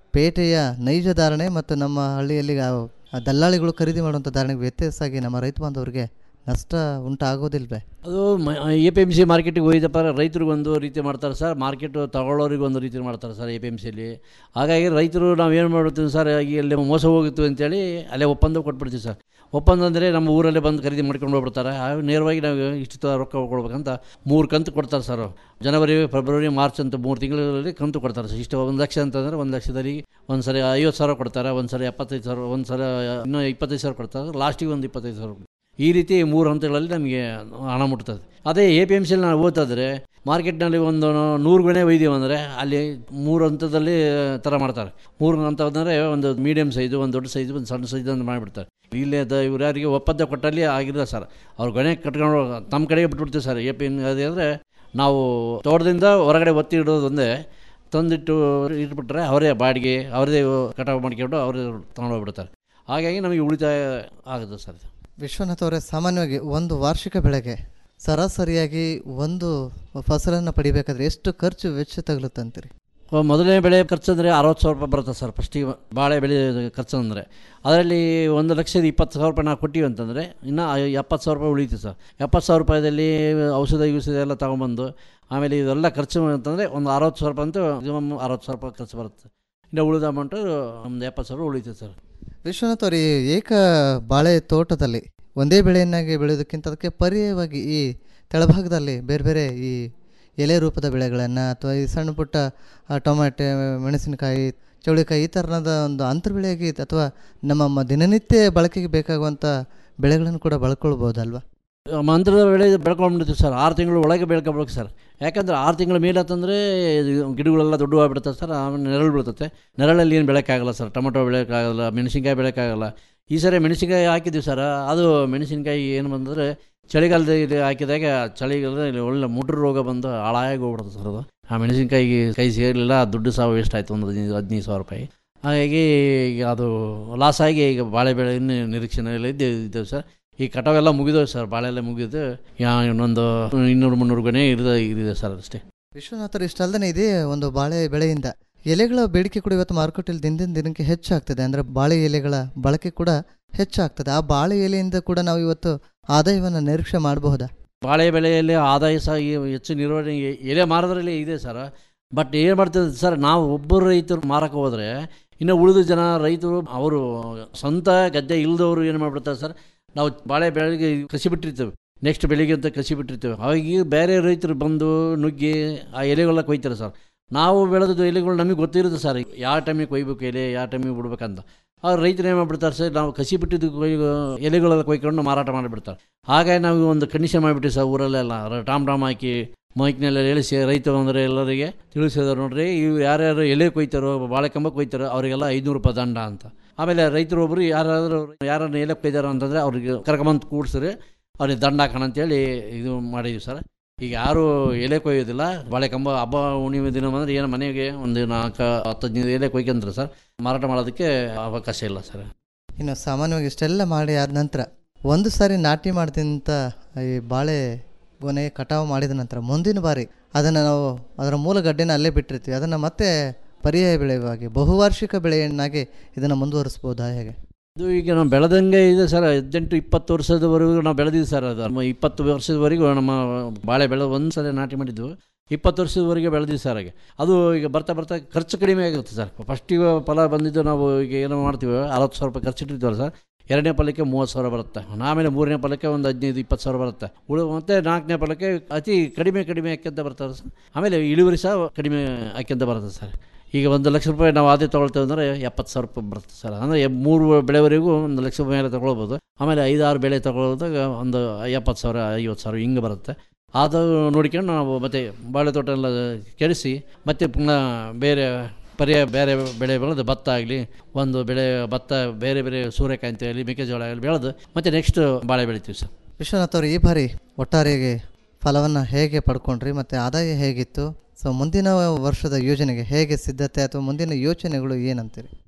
ಪೇಟೆಯ ನೈಜ ಧಾರಣೆ ಮತ್ತು ನಮ್ಮ ಹಳ್ಳಿಯಲ್ಲಿ ಆ ಆ ದಲ್ಲಾಳಿಗಳು ಖರೀದಿ ಮಾಡುವಂಥ ಧಾರಣೆಗೆ ವ್ಯತ್ಯಾಸ ಆಗಿ ನಮ್ಮ ರೈತ ಬಾಂಧವರಿಗೆ ನಷ್ಟ ಉಂಟಾಗೋದಿಲ್ವೇ ಅದು ಎ ಪಿ ಎಮ್ ಸಿ ಮಾರ್ಕೆಟಿಗೆ ಹೋಗಿದ್ದಪ್ಪ ರೈತರಿಗೆ ಒಂದು ರೀತಿ ಮಾಡ್ತಾರೆ ಸರ್ ಮಾರ್ಕೆಟು ತಗೊಳ್ಳೋರಿಗೆ ಒಂದು ರೀತಿ ಮಾಡ್ತಾರೆ ಸರ್ ಎ ಪಿ ಎಮ್ ಸಿಯಲ್ಲಿ ಹಾಗಾಗಿ ರೈತರು ನಾವು ಏನು ಮಾಡ್ತೀವಿ ಸರ್ ಈಗ ಇಲ್ಲಿ ಮೋಸ ಹೋಗುತ್ತೀವಿ ಅಂತೇಳಿ ಅಲ್ಲೇ ಒಪ್ಪಂದ ಕೊಟ್ಬಿಡ್ತೀವಿ ಸರ್ ಒಪ್ಪಂದ ಅಂದರೆ ನಮ್ಮ ಊರಲ್ಲೇ ಬಂದು ಖರೀದಿ ಮಾಡ್ಕೊಂಡು ಹೋಗ್ಬಿಡ್ತಾರೆ ಆ ನೇರವಾಗಿ ನಾವು ಇಷ್ಟು ತ- ರೊಕ್ಕ ಕೊಡ್ಬೇಕಂತ ಮೂರು ಕಂತು ಕೊಡ್ತಾರೆ ಸರ್ ಜನವರಿ ಫೆಬ್ರವರಿ ಮಾರ್ಚ್ ಅಂತ ಮೂರು ತಿಂಗಳಲ್ಲಿ ಕಂತು ಕೊಡ್ತಾರೆ ಸರ್ ಇಷ್ಟು ಒಂದು ಲಕ್ಷ ಅಂತಂದರೆ ಒಂದು ಲಕ್ಷದಲ್ಲಿ ಒಂದು ಸರಿ ಐವತ್ತು ಸಾವಿರ ಕೊಡ್ತಾರೆ ಒಂದು ಸರಿ ಎಪ್ಪತ್ತೈದು ಸಾವಿರ ಒಂದು ಸಲ ಇನ್ನೂ ಇಪ್ಪತ್ತೈದು ಸಾವಿರ ಕೊಡ್ತಾರೆ ಲಾಸ್ಟಿಗೆ ಒಂದು ಇಪ್ಪತ್ತೈದು ಸಾವಿರ ಈ ರೀತಿ ಮೂರು ಹಂತಗಳಲ್ಲಿ ನಮಗೆ ಹಣ ಮುಟ್ತದೆ ಅದೇ ಎ ಪಿ ಎಮ್ ಸಿಯಲ್ಲಿ ನಾವು ಓದ್ತಾದ್ರೆ ಮಾರ್ಕೆಟ್ನಲ್ಲಿ ಒಂದು ನೂರು ಗಣೆ ಒಯ್ದೀವಿ ಅಂದರೆ ಅಲ್ಲಿ ಮೂರು ಹಂತದಲ್ಲಿ ಥರ ಮಾಡ್ತಾರೆ ಮೂರು ಹಂತ ಅಂದರೆ ಒಂದು ಮೀಡಿಯಮ್ ಸೈಜು ಒಂದು ದೊಡ್ಡ ಸೈಜು ಒಂದು ಸಣ್ಣ ಸೈಜ್ ಅಂತ ಮಾಡಿಬಿಡ್ತಾರೆ ಇಲ್ಲೇ ದ ಇವ್ರು ಯಾರಿಗೆ ಒಪ್ಪಂದ ಕೊಟ್ಟಲ್ಲಿ ಆಗಿಲ್ಲ ಸರ್ ಅವ್ರು ಗಣೆ ಕಟ್ಕೊಂಡು ತಮ್ಮ ಕಡೆಗೆ ಬಿಟ್ಬಿಡ್ತೀವಿ ಸರ್ ಎ ಪಿ ಎಮ್ ಅದೇ ಅಂದರೆ ನಾವು ತೋಟದಿಂದ ಹೊರಗಡೆ ಒತ್ತಿ ಇಡೋದೊಂದೇ ತಂದಿಟ್ಟು ಇಟ್ಬಿಟ್ರೆ ಅವರೇ ಬಾಡಿಗೆ ಅವರದೇ ಕಟಾವು ಮಾಡ್ಕೊಂಡು ಅವರೇ ತೊಗೊಂಡೋಗ್ಬಿಡ್ತಾರೆ ಹಾಗಾಗಿ ನಮಗೆ ಉಳಿತಾಯ ಆಗುತ್ತೆ ಸರ್ ವಿಶ್ವನಾಥ್ ಅವರೇ ಸಾಮಾನ್ಯವಾಗಿ ಒಂದು ವಾರ್ಷಿಕ ಬೆಳೆಗೆ ಸರಾಸರಿಯಾಗಿ ಒಂದು ಫಸಲನ್ನು ಪಡಿಬೇಕಾದ್ರೆ ಎಷ್ಟು ಖರ್ಚು ವೆಚ್ಚ ತಗಲುತ್ತೆ ಅಂತೀರಿ ಅಹ್, ಮೊದಲನೇ ಬೆಳೆ ಖರ್ಚು ಅಂದರೆ ಅರವತ್ತು ಸಾವಿರ ರೂಪಾಯಿ ಬರುತ್ತೆ ಸರ್ ಫಸ್ಟಿಗೆ ಬಾಳೆ ಬೆಳೆ ಖರ್ಚು ಅಂದರೆ ಅದರಲ್ಲಿ ಒಂದು ಲಕ್ಷದ ಇಪ್ಪತ್ತು ಸಾವಿರ ರೂಪಾಯಿ ನಾವು ಕೊಟ್ಟಿವಿ ಅಂತಂದರೆ ಇನ್ನು ಎಪ್ಪತ್ತು ಸಾವಿರ ರೂಪಾಯಿ ಉಳಿತು ಸರ್ ಎಪ್ಪತ್ತು ಸಾವಿರ ರೂಪಾಯಿದಲ್ಲಿ ಔಷಧ ಗಿಷಧ ಎಲ್ಲ ತೊಗೊಂಬಂದು ಆಮೇಲೆ ಇದೆಲ್ಲ ಖರ್ಚು ಅಂತಂದರೆ ಒಂದು ಅರವತ್ತು ಸಾವಿರ ರೂಪಾಯಿ ಅಂತೂ ಮಿನಿಮಮ್ ಅರವತ್ತು ಸಾವಿರ ರೂಪಾಯಿ ಖರ್ಚು ಬರುತ್ತೆ ಇನ್ನು ಉಳಿದ ಅಮೌಂಟು ಒಂದು ಎಪ್ಪತ್ತು ಸಾವಿರ ಉಳಿತು ಸರ್ ವಿಶ್ವನಾಥ್ ಅವರು ಈ ಏಕ ಬಾಳೆ ತೋಟದಲ್ಲಿ ಒಂದೇ ಬೆಳೆಯನ್ನಾಗಿ ಬೆಳೆಯೋದಕ್ಕಿಂತ ಅದಕ್ಕೆ ಪರ್ಯಾಯವಾಗಿ ಈ ತೆಳಭಾಗದಲ್ಲಿ ಬೇರೆ ಬೇರೆ ಈ ಎಲೆ ರೂಪದ ಬೆಳೆಗಳನ್ನು ಅಥವಾ ಈ ಸಣ್ಣ ಪುಟ್ಟ ಆ, ಟೊಮೆಟೆ ಮೆಣಸಿನಕಾಯಿ ಚೌಳಿಕಾಯಿ ಈ ಥರದ ಒಂದು ಅಂತರ ಬೆಳೆಯಾಗಿ ಅಥವಾ ನಮ್ಮ ಮ- ದಿನನಿತ್ಯ ಬಳಕೆಗೆ ಬೇಕಾಗುವಂಥ ಬೆಳೆಗಳನ್ನು ಕೂಡ ಬಳಕೊಳ್ಬೋದಲ್ವಾ ಮಂತ್ರದ ಬೆಳೆ ಬೆಳ್ಕೊಂಡ್ಬಿಡ್ತೀವಿ ಸರ್ ಆರು ತಿಂಗಳು ಒಳಗೆ ಬೆಳ್ಕೊಬೇಕು ಸರ್ ಯಾಕಂದ್ರೆ ಆರು ತಿಂಗಳ ಮೇಲೆ ಅಂತಂದರೆ ಗಿಡಗಳೆಲ್ಲ ದೊಡ್ಡವಾಗ್ಬಿಡ್ತದೆ ಸರ್ ಆಮೇಲೆ ನೆರಳು ಬೀಳ್ತತೆ ನೆರಳಲ್ಲಿ ಏನು ಬೆಳೆಯೋಕ್ಕಾಗಲ್ಲ ಸರ್ ಟೊಮೆಟೊ ಬೆಳೆಯೋಕ್ಕಾಗಲ್ಲ ಮೆಣಸಿನ್ಕಾಯಿ ಬೆಳೆಯೋಕ್ಕಾಗಲ್ಲ ಈ ಸರಿ ಮೆಣಸಿನ್ಕಾಯಿ ಹಾಕಿದ್ದೀವಿ ಸರ್ ಅದು ಮೆಣಸಿನ್ಕಾಯಿ ಏನು ಬಂದರೆ ಚಳಿಗಾಲದಲ್ಲಿ ಹಾಕಿದಾಗ ಚಳಿಗಾಲದಲ್ಲಿ ಒಳ್ಳೆ ಮುಡ್ರು ರೋಗ ಬಂದು ಹಾಳಾಗಿ ಹೋಗ್ಬಿಡುತ್ತೆ ಸರ್ ಅದು ಆ ಮೆಣಸಿನ್ಕಾಯಿಗೆ ಕೈ ಸೇರಲಿಲ್ಲ ದುಡ್ಡು ಸಾವು ವೇಸ್ಟ್ ಆಯಿತು ಒಂದು ಹದಿನೈದು ಹದಿನೈದು ಸಾವಿರ ರೂಪಾಯಿ ಹಾಗಾಗಿ ಈಗ ಅದು ಲಾಸ್ ಆಗಿ ಈಗ ಬಾಳೆ ಬೆಳೆ ಇನ್ನು ನಿರೀಕ್ಷಣೆಯಲ್ಲಿ ಇದ್ದೇವೆ ಇದ್ದೇವೆ ಸರ್ ಈ ಕಟಾವೆಲ್ಲ ಮುಗಿದವು ಸರ್ ಬಾಳೆ ಎಲ್ಲ ಮುಗಿದು ಯಾ ಇನ್ನೊಂದು ಇನ್ನೂರು ಮುನ್ನೂರು ಗೊನೆ ಇರಿದೆ ಇದೆ ಸರ್ ಅಷ್ಟೇ ವಿಶ್ವನಾಥರು ಇಷ್ಟಲ್ದೇ ಇದೇ ಒಂದು ಬಾಳೆ ಬೆಳೆಯಿಂದ ಎಲೆಗಳ ಬೇಡಿಕೆ ಕೂಡ ಇವತ್ತು ಮಾರುಕಟ್ಟೆಯಲ್ಲಿ ದಿನದಿಂದ ದಿನಕ್ಕೆ ಹೆಚ್ಚಾಗ್ತದೆ ಅಂದರೆ ಬಾಳೆ ಎಲೆಗಳ ಬಳಕೆ ಕೂಡ ಹೆಚ್ಚಾಗ್ತದೆ ಆ ಬಾಳೆ ಎಲೆಯಿಂದ ಕೂಡ ನಾವು ಇವತ್ತು ಆದಾಯವನ್ನು ನಿರೀಕ್ಷೆ ಮಾಡಬಹುದಾ ಬಾಳೆ ಬೆಳೆಯಲ್ಲಿ ಆದಾಯ ಸಹ ಈ ಹೆಚ್ಚು ನಿರ್ವಹಣೆ ಎಲೆ ಮಾರೋದ್ರಲ್ಲಿ ಇದೆ ಸರ್ ಬಟ್ ಏನು ಮಾಡ್ತಿದ್ದೆ ಸರ್ ನಾವು ಒಬ್ಬರು ರೈತರು ಮಾರಕ್ಕೆ ಹೋದರೆ ಇನ್ನು ಉಳಿದ ಜನ ರೈತರು ಅವರು ಸ್ವಂತ ಗದ್ದೆ ಇಲ್ದವರು ಏನು ಮಾಡ್ಬಿಡ್ತಾರೆ ಸರ್ ನಾವು ಬಾಳೆ ಬೆಳೆಗೆ ಕಸಿ ಬಿಟ್ಟಿರ್ತೇವೆ ನೆಕ್ಸ್ಟ್ ಬೆಳಿಗ್ಗೆ ಅಂತ ಕಸಿ ಬಿಟ್ಟಿರ್ತೇವೆ ಅವಾಗ ಬೇರೆ ರೈತರು ಬಂದು ನುಗ್ಗಿ ಆ ಎಲೆಗೆಲ್ಲ ಕೊಯ್ತಾರೆ ಸರ್ ನಾವು ಬೆಳೆದ ಎಲೆಗಳು ನಮಗೆ ಗೊತ್ತಿರುತ್ತೆ ಸರ್ ಯಾವ ಟೈಮಿಗೆ ಕೊಯ್ಬೇಕು ಎಲೆ ಯಾವ ಟೈಮಿಗೆ ಬಿಡ್ಬೇಕಂತ ಆ ರೈತರು ಏನು ಮಾಡ್ಬಿಡ್ತಾರೆ ಸರ್ ನಾವು ಕಸಿ ಬಿಟ್ಟಿದ್ದು ಕೊಯ್ ಎಲೆಗಳೆಲ್ಲ ಕೊಯ್ಕೊಂಡು ಮಾರಾಟ ಮಾಡಿಬಿಡ್ತಾರೆ ಹಾಗಾಗಿ ನಾವು ಒಂದು ಕಂಡೀಷನ್ ಮಾಡಿಬಿಟ್ಟು ಸರ್ ಊರಲ್ಲೆಲ್ಲ ರ- ಟಾಮ್ ಟಾಮ್ ಹಾಕಿ ಮೈಕ್ನೆಲ್ಲ ಹೇಳಿಸಿ ರೈತ ಅಂದರೆ ಎಲ್ಲರಿಗೆ ತಿಳಿಸಿದ್ರು ನೋಡ್ರಿ ಇವು ಯಾರ್ಯಾರು ಎಲೆ ಕೊಯ್ತಾರೋ ಬಾಳೆ ಕಂಬ ಕೊಯ್ತಾರೋ ಅವರಿಗೆಲ್ಲ ಐದುನೂರು ರೂಪಾಯಿ ದಂಡ ಅಂತ ಆಮೇಲೆ ರೈತರು ಒಬ್ಬರು ಯಾರಾದರೂ ಯಾರನ್ನು ಎಲೆ ಕೊಯ್ದಾರ ಅಂತಂದರೆ ಅವ್ರಿಗೆ ಕರ್ಕೊಂಬಂದು ಕೂಡ್ಸ್ರಿ ಅವ್ರಿಗೆ ದಂಡ ಹಾಕೋಣ ಅಂತೇಳಿ ಇದು ಮಾಡಿದ್ವಿ ಸರ್ ಈಗ ಯಾರು ಎಲೆ ಕೊಯ್ಯೋದಿಲ್ಲ ಬಾಳೆ ಕಂಬ ಹಬ್ಬ ಹುಣ್ಣಿಮೆ ದಿನ ಬಂದರೆ ಏನು ಮನೆಗೆ ಒಂದು ನಾಲ್ಕು ಹತ್ತು ಹದಿನೈದು ಎಲೆ ಕೊಯ್ಕೊಂತಾರೆ ಸರ್ ಮಾರಾಟ ಮಾಡೋದಕ್ಕೆ ಅವಕಾಶ ಇಲ್ಲ ಸರ್ ಇನ್ನು ಸಾಮಾನ್ಯವಾಗಿ ಇಷ್ಟೆಲ್ಲ ಮಾಡಿ ಆದ ನಂತರ ಒಂದು ಸಾರಿ ನಾಟಿ ಮಾಡಿದಂಥ ಈ ಬಾಳೆ ಗೊನೆ ಕಟಾವು ಮಾಡಿದ ನಂತರ ಮುಂದಿನ ಬಾರಿ ಅದನ್ನು ನಾವು ಅದರ ಮೂಲ ಗಡ್ಡೆನ ಅಲ್ಲೇ ಬಿಟ್ಟಿರ್ತೀವಿ ಅದನ್ನು ಮತ್ತೆ ಪರ್ಯಾಯ ಬೆಳೆಯಾಗಿ ಬಹುವಾರ್ಷಿಕ ಬೆಳೆಯನ್ನಾಗಿ ಇದನ್ನು ಮುಂದುವರಿಸ್ಬೋದಾ ಹೇಗೆ ಇದು ಈಗ ನಾವು ಬೆಳೆದಂಗೆ ಇದೆ ಸರ್ ಹದಿನೆಂಟು ಇಪ್ಪತ್ತು ವರ್ಷದವರೆಗೂ ನಾವು ಬೆಳೆದಿದ್ದು ಸರ್ ಅದು ನಮ್ಮ ಇಪ್ಪತ್ತು ವರ್ಷದವರೆಗೂ ನಮ್ಮ ಬಾಳೆ ಬೆಳೆ ಒಂದು ಸಲ ನಾಟಿ ಮಾಡಿದ್ದು ಇಪ್ಪತ್ತು ವರ್ಷದವರೆಗೆ ಬೆಳೆದಿದ್ದು ಸರ್ ಹಾಗೆ ಅದು ಈಗ ಬರ್ತಾ ಬರ್ತಾ ಖರ್ಚು ಕಡಿಮೆ ಆಗುತ್ತೆ ಸರ್ ಫಸ್ಟಿಗೆ ಫಲ ಬಂದಿದ್ದು ನಾವು ಈಗ ಏನೋ ಮಾಡ್ತೀವಿ ಅರವತ್ತು ಸಾವಿರ ರೂಪಾಯಿ ಖರ್ಚಿಟ್ಟಿರ್ತೀವಲ್ಲ ಸರ್ ಎರಡನೇ ಫಲಕ್ಕೆ ಮೂವತ್ತು ಸಾವಿರ ಬರುತ್ತೆ ಆಮೇಲೆ ಮೂರನೇ ಫಲಕ್ಕೆ ಒಂದು ಹದಿನೈದು ಇಪ್ಪತ್ತು ಸಾವಿರ ಬರುತ್ತೆ ಉಳು ಮತ್ತು ನಾಲ್ಕನೇ ಫಲಕ್ಕೆ ಅತಿ ಕಡಿಮೆ ಕಡಿಮೆ ಹಾಕ್ಯಂತ ಬರ್ತಾರೆ ಸರ್ ಆಮೇಲೆ ಇಳುವರಿ ಸಹ ಕಡಿಮೆ ಹಾಕ್ಯಂತ ಬರುತ್ತೆ ಸರ್ ಈಗ ಒಂದು ಲಕ್ಷ ರೂಪಾಯಿ ನಾವು ಅದೇ ತೊಗೊಳ್ತೇವೆ ಅಂದರೆ ಎಪ್ಪತ್ತು ಸಾವಿರ ರೂಪಾಯಿ ಬರುತ್ತೆ ಸರ್ ಅಂದರೆ ಎ- ಮೂರು ಬೆಳೆವರೆಗೂ ಒಂದು ಲಕ್ಷ ರೂಪಾಯಿ ಮೇಲೆ ತೊಗೊಳ್ಬೋದು ಆಮೇಲೆ ಐದಾರು ಬೆಳೆ ತೊಗೊಳೋದಾಗ ಒಂದು ಎಪ್ಪತ್ತು ಸಾವಿರ ಐವತ್ತು ಸಾವಿರ ಹಿಂಗೆ ಬರುತ್ತೆ ಅದು ನೋಡ್ಕೊಂಡು ನಾವು ಮತ್ತೆ ಬಾಳೆ ತೋಟ ಎಲ್ಲ ಕೆಡಿಸಿ ಮತ್ತೆ ಪುನಃ ಬೇರೆ ಪರ್ಯಾಯ ಬೇರೆ ಬೆಳೆ ಬೆಳೆದು ಭತ್ತ ಆಗಲಿ ಒಂದು ಬೆಳೆ ಭತ್ತ ಬೇರೆ ಬೇರೆ ಸೂರ್ಯಕಾಯಿ ಅಂತ ಆಗಲಿ ಮೆಕ್ಕೆಜೋಳ ಆಗಲಿ ಬೆಳೆದು ಮತ್ತೆ ನೆಕ್ಸ್ಟ್ ಬಾಳೆ ಬೆಳಿತೀವಿ ಸರ್ ವಿಶ್ವನಾಥ್ ಅವರು ಈ ಬಾರಿ ಒಟ್ಟಾರೆಯಾಗಿ ಫಲವನ್ನು ಹೇಗೆ ಪಡ್ಕೊಂಡ್ರಿ ಮತ್ತು ಆದಾಯ ಹೇಗಿತ್ತು ಸೊ ಮುಂದಿನ ವರ್ಷದ ಯೋಜನೆಗೆ ಹೇಗೆ ಸಿದ್ಧತೆ ಅಥವಾ ಮುಂದಿನ ಯೋಚನೆಗಳು ಏನಂತೀರಿ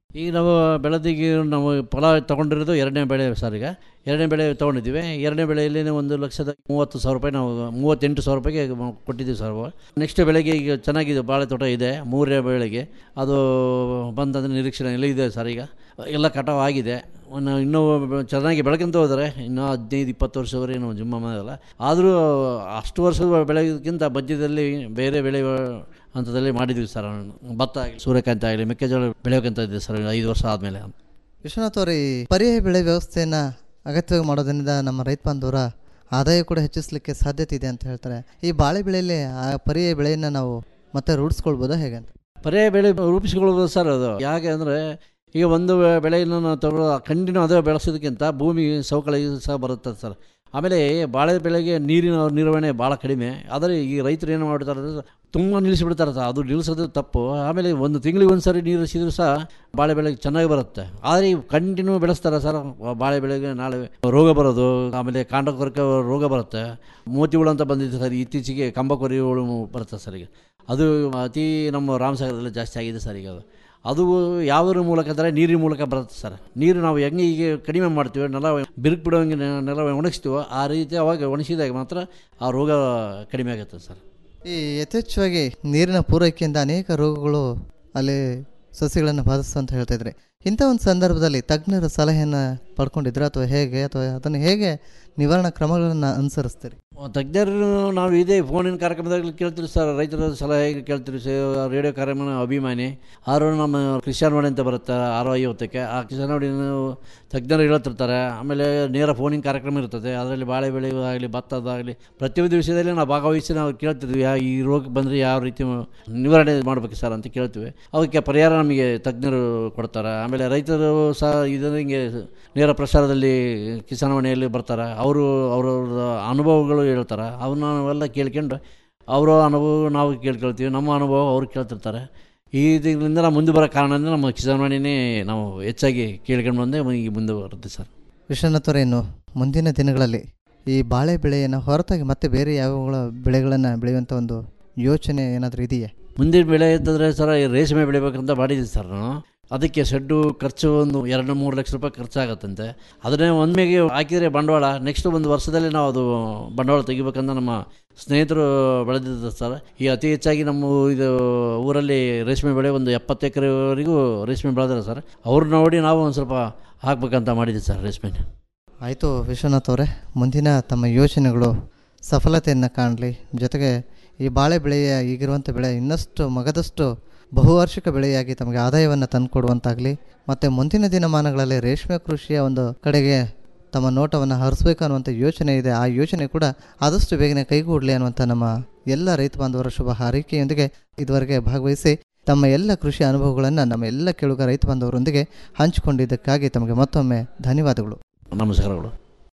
ಈಗ ನಾವು ಬೆಳೆದಿಗೆ ನಾವು ಫಲ ತೊಗೊಂಡಿರೋದು ಎರಡನೇ ಬೆಳೆ ಸರ್ ಈಗ ಎರಡನೇ ಬೆಳೆ ತೊಗೊಂಡಿದ್ದೀವಿ ಎರಡನೇ ಬೆಳೆಯಲ್ಲಿ ಒಂದು ಲಕ್ಷದ ಮೂವತ್ತು ಸಾವಿರ ರೂಪಾಯಿ ನಾವು ಮೂವತ್ತೆಂಟು ಸಾವಿರ ರೂಪಾಯಿಗೆ ಮ- ಕೊಟ್ಟಿದ್ದೀವಿ ಸರ್ ನೆಕ್ಸ್ಟ್ ಬೆಳೆಗೆ ಈಗ ಚೆನ್ನಾಗಿದೆ ಬಾಳೆ ತೋಟ ಇದೆ ಮೂರನೇ ಬೆಳೆಗೆ ಅದು ಬಂದಂದ್ರೆ ನಿರೀಕ್ಷಣೆಯಲ್ಲಿ ಇದೆ ಸರ್ ಈಗ ಎಲ್ಲ ಕಟಾವು ಆಗಿದೆ ಒಂದು ಇನ್ನೂ ಬ- ಚೆನ್ನಾಗಿ ಬೆಳಕಂತ ಹೋದರೆ ಇನ್ನೂ ಹದಿನೈದು ಇಪ್ಪತ್ತು ವರ್ಷವರೆಗೆ ನಾವು ಜಿಮ್ಮ ಮಾಡೋಲ್ಲ ಆದರೂ ಅಷ್ಟು ವರ್ಷದ ಬೆಳೆಯೋದಕ್ಕಿಂತ ಮಧ್ಯದಲ್ಲಿ ಬೇರೆ ಬೆಳೆ ಹಂತದಲ್ಲಿ ಮಾಡಿದ್ವಿ ಸರ್ ಭತ್ತ ಆಗಲಿ ಸೂರ್ಯಕಾಂತಿ ಆಗಲಿ ಮೆಕ್ಕೆಜೋಳ ಬೆಳೆಯೋಕ್ಕಂತ ಇದೆ ಸರ್ ಐದು ವರ್ಷ ಆದಮೇಲೆ ವಿಶ್ವನಾಥ್ ಅವರೇ ಈ ಪರ್ಯಾಯ ಬೆಳೆ ವ್ಯವಸ್ಥೆಯನ್ನು ಅಗತ್ಯವಾಗಿ ಮಾಡೋದ್ರಿಂದ ನಮ್ಮ ರೈತ ಬಾಂಧವರ ಆದಾಯ ಕೂಡ ಹೆಚ್ಚಿಸಲಿಕ್ಕೆ ಸಾಧ್ಯತೆ ಇದೆ ಅಂತ ಹೇಳ್ತಾರೆ ಈ ಬಾಳೆ ಬೆಳೆಯಲ್ಲಿ ಆ ಪರ್ಯಾಯ ಬೆಳೆಯನ್ನು ನಾವು ಮತ್ತೆ ರೂಢಿಸ್ಕೊಳ್ಬೋದಾ ಹೇಗೆ ಅಂತ ಪರ್ಯಾಯ ಬೆಳೆ ರೂಪಿಸಿಕೊಳ್ಳೋದು ಸರ್ ಅದು ಯಾಕೆ ಅಂದರೆ ಈಗ ಒಂದು ಬೆಳೆಯನ್ನು ನಾವು ತಗೊಳ್ಳೋ ಕಂಟಿನ್ಯೂ ಅದೇ ಬೆಳೆಸೋದಕ್ಕಿಂತ ಭೂಮಿ ಸವಕಳಿ ಸಹ ಬರುತ್ತೆ ಸರ್ ಆಮೇಲೆ ಬಾಳೆ ಬೆಳೆಗೆ ನೀರಿನ ನಿರ್ವಹಣೆ ಭಾಳ ಕಡಿಮೆ ಆದರೆ ಈ ರೈತರು ಏನು ಮಾಡ್ತಾರೆ ಅಂದ್ರೆ ತುಂಬ ನಿಲ್ಲಿಸಿಬಿಡ್ತಾರೆ ಸರ್ ಅದು ನಿಲ್ಲಿಸೋದು ತಪ್ಪು ಆಮೇಲೆ ಒಂದು ತಿಂಗಳಿಗೆ ಒಂದು ಸರಿ ನೀರು ಹರಿಸಿದ್ರು ಸಹ ಬಾಳೆ ಬೆಳೆಗೆ ಚೆನ್ನಾಗಿ ಬರುತ್ತೆ ಆದರೆ ಈ ಕಂಟಿನ್ಯೂ ಬೆಳೆಸ್ತಾರೆ ಸರ್ ಬಾಳೆ ಬೆಳೆಗೆ ನಾಳೆ ರೋಗ ಬರೋದು ಆಮೇಲೆ ಕಾಂಡ ಕೊರಕ ರೋಗ ಬರುತ್ತೆ ಮೋತಿ ಹುಳು ಅಂತ ಬಂದಿದೆ ಸರ್ ಇತ್ತೀಚೆಗೆ ಕಂಬಕೊರಿ ಹುಳು ಬರುತ್ತೆ ಸರ್ ಈಗ ಅದು ಅತಿ ನಮ್ಮ ರಾಮಸಾಗರದಲ್ಲಿ ಜಾಸ್ತಿ ಆಗಿದೆ ಸರ್ ಈಗ ಅದು ಅದು ಯಾವುದ್ರ ಮೂಲಕ ಅಂದರೆ ನೀರಿನ ಮೂಲಕ ಬರುತ್ತೆ ಸರ್ ನೀರು ನಾವು ಹೆಂಗೆ ಈಗ ಕಡಿಮೆ ಮಾಡ್ತೀವಿ ನೆಲ ಬಿರುಕು ಬಿಡೋಂಗೆ ನೆ- ನೆಲ ಒಣಗಿಸ್ತೀವೋ ಆ ರೀತಿ ಅವಾಗ ಒಣಗಿಸಿದಾಗ ಮಾತ್ರ ಆ ರೋಗ ಕಡಿಮೆ ಆಗುತ್ತೆ ಸರ್ ಈ ಯಥೇಚ್ಛವಾಗಿ ನೀರಿನ ಪೂರೈಕೆಯಿಂದ ಅನೇಕ ರೋಗಗಳು ಅಲ್ಲಿ ಸಸ್ಯಗಳನ್ನು ಬಾಧಿಸ್ತು ಅಂತ ಹೇಳ್ತಾ ಇದ್ರಿ ಇಂಥ ಒಂದು ಸಂದರ್ಭದಲ್ಲಿ ತಜ್ಞರ ಸಲಹೆಯನ್ನು ಪಡ್ಕೊಂಡಿದ್ರೆ ಅಥವಾ ಹೇಗೆ ಅಥವಾ ಅದನ್ನು ಹೇಗೆ ನಿವಾರಣಾ ಕ್ರಮಗಳನ್ನು ಅನುಸರಿಸ್ತೀರಿ ತಜ್ಞರು ನಾವು ಇದೇ ಫೋನಿನ ಕಾರ್ಯಕ್ರಮದಲ್ಲಿ ಕೇಳ್ತೀವಿ ಸರ್ ರೈತರ ಸಲಹೆ ಕೇಳ್ತೀವಿ ಸರ್ ರೇಡಿಯೋ ಕಾರ್ಯಕ್ರಮ ಅಭಿಮಾನಿ ಆರು ನಮ್ಮ ಕೃಷ್ಣವಾಣಿ ಅಂತ ಬರುತ್ತೆ ಆರು ಐವತ್ತಕ್ಕೆ ಆ ಕೃಷ್ಣವಾಣಿ ತಜ್ಞರು ಹೇಳ್ತಿರ್ತಾರೆ ಆಮೇಲೆ ನೇರ ಫೋನಿನ ಕಾರ್ಯಕ್ರಮ ಇರ್ತದೆ ಅದರಲ್ಲಿ ಬಾಳೆ ಬೆಳೆ ಆಗಲಿ ಭತ್ತದಾಗಲಿ ಪ್ರತಿಯೊಂದು ವಿಷಯದಲ್ಲಿ ನಾವು ಭಾಗವಹಿಸಿ ನಾವು ಕೇಳ್ತಿದ್ವಿ ಯಾ ಈ ರೋಗ ಬಂದರೆ ಯಾವ ರೀತಿ ನಿವಾರಣೆ ಮಾಡಬೇಕು ಸರ್ ಅಂತ ಕೇಳ್ತೀವಿ ಅದಕ್ಕೆ ಪರಿಹಾರ ನಮಗೆ ತಜ್ಞರು ಕೊಡ್ತಾರೆ ಆಮೇಲೆ ರೈತರು ಸಹ ಇದನ್ನು ಹಿಂಗೆ ನೇರ ಪ್ರಸಾರದಲ್ಲಿ ಕಿಸಾನವಾಣಿಯಲ್ಲಿ ಬರ್ತಾರೆ ಅವರು ಅವರ ಅನುಭವಗಳು ಹೇಳ್ತಾರೆ ಅವನ್ನ ನಾವೆಲ್ಲ ಕೇಳ್ಕೊಂಡು ಅವರ ಅನುಭವ ನಾವು ಕೇಳ್ಕೊಳ್ತೀವಿ ನಮ್ಮ ಅನುಭವ ಅವ್ರು ಕೇಳ್ತಿರ್ತಾರೆ ಈ ಇದರಿಂದ ನಾವು ಮುಂದೆ ಬರೋ ಕಾರಣ ಅಂದರೆ ನಮ್ಮ ಕಿಸಾನವಾಣಿನೇ ನಾವು ಹೆಚ್ಚಾಗಿ ಕೇಳ್ಕೊಂಡು ಬಂದೇ ಈಗ ಮುಂದೆ ಬರುತ್ತೆ ಸರ್ ವಿಶ್ವನಾಥ್ ಅವರೇ ಇನ್ನು ಮುಂದಿನ ದಿನಗಳಲ್ಲಿ ಈ ಬಾಳೆ ಬೆಳೆಯನ್ನು ಹೊರತಾಗಿ ಮತ್ತೆ ಬೇರೆ ಯಾವ ಬೆಳೆಗಳನ್ನು ಬೆಳೆಯುವಂಥ ಒಂದು ಯೋಚನೆ ಏನಾದರೂ ಇದೆಯೇ ಮುಂದಿನ ಬೆಳೆ ಇದ್ದರೆ ಸರ್ ಈ ರೇಷ್ಮೆ ಬೆಳಿಬೇಕಂತ ಮಾಡಿದ್ದೀವಿ ಸರ್ ನಾನು ಅದಕ್ಕೆ ಶೆಡ್ಡು ಖರ್ಚು ಒಂದು ಎರಡು ಮೂರು ಲಕ್ಷ ರೂಪಾಯಿ ಖರ್ಚಾಗತ್ತಂತೆ ಅದನ್ನೇ ಒಮ್ಮೆಗೆ ಹಾಕಿದರೆ ಬಂಡವಾಳ ನೆಕ್ಸ್ಟ್ ಒಂದು ವರ್ಷದಲ್ಲಿ ನಾವು ಅದು ಬಂಡವಾಳ ತೆಗಿಬೇಕಂತ ನಮ್ಮ ಸ್ನೇಹಿತರು ಬೆಳೆದಿದ್ದಾರೆ ಸರ್ ಈ ಅತಿ ಹೆಚ್ಚಾಗಿ ನಮ್ಮ ಇದು ಊರಲ್ಲಿ ರೇಷ್ಮೆ ಬೆಳೆ ಒಂದು ಎಪ್ಪತ್ತು ಎಕರೆವರೆಗೂ ರೇಷ್ಮೆ ಬೆಳೆದಾರೆ ಸರ್ ಅವ್ರು ನೋಡಿ ನಾವು ಒಂದು ಸ್ವಲ್ಪ ಹಾಕ್ಬೇಕಂತ ಮಾಡಿದ್ದೀವಿ ಸರ್ ರೇಷ್ಮೆ ಆಯಿತು ವಿಶ್ವನಾಥ್ ಅವರೇ ಮುಂದಿನ ತಮ್ಮ ಯೋಚನೆಗಳು ಸಫಲತೆಯನ್ನು ಕಾಣಲಿ ಜೊತೆಗೆ ಈ ಬಾಳೆ ಬೆಳೆಯ ಈಗಿರುವಂಥ ಬೆಳೆ ಇನ್ನಷ್ಟು ಮಗದಷ್ಟು ಬಹುವಾರ್ಷಿಕ ಬೆಳೆಯಾಗಿ ತಮಗೆ ಆದಾಯವನ್ನು ತಂದುಕೊಡುವಂತಾಗಲಿ ಮತ್ತು ಮುಂದಿನ ದಿನಮಾನಗಳಲ್ಲಿ ರೇಷ್ಮೆ ಕೃಷಿಯ ಒಂದು ಕಡೆಗೆ ತಮ್ಮ ನೋಟವನ್ನು ಹರಿಸ್ಬೇಕು ಅನ್ನುವಂಥ ಯೋಚನೆ ಇದೆ ಆ ಯೋಚನೆ ಕೂಡ ಆದಷ್ಟು ಬೇಗನೆ ಕೈಗೂಡಲಿ ಅನ್ನುವಂಥ ನಮ್ಮ ಎಲ್ಲ ರೈತ ಬಾಂಧವರ ಶುಭ ಹಾರೈಕೆಯೊಂದಿಗೆ ಇದುವರೆಗೆ ಭಾಗವಹಿಸಿ ತಮ್ಮ ಎಲ್ಲ ಕೃಷಿ ಅನುಭವಗಳನ್ನು ನಮ್ಮ ಎಲ್ಲ ಕೇಳುಗ ರೈತ ಬಾಂಧವರೊಂದಿಗೆ ಹಂಚಿಕೊಂಡಿದ್ದಕ್ಕಾಗಿ ತಮಗೆ ಮತ್ತೊಮ್ಮೆ ಧನ್ಯವಾದಗಳು ನಮಸ್ಕಾರಗಳು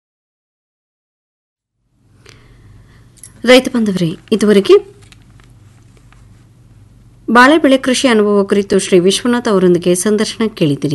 ರೈತ ಬಾಂಧವರೇ ಇದುವರೆಗೆ ಬಾಳೆ ಬೆಳೆ ಕೃಷಿ ಅನುಭವ ಕುರಿತು ಶ್ರೀ ವಿಶ್ವನಾಥ್ ಅವರೊಂದಿಗೆ ಸಂದರ್ಶನ ಕೇಳಿದಿರಿ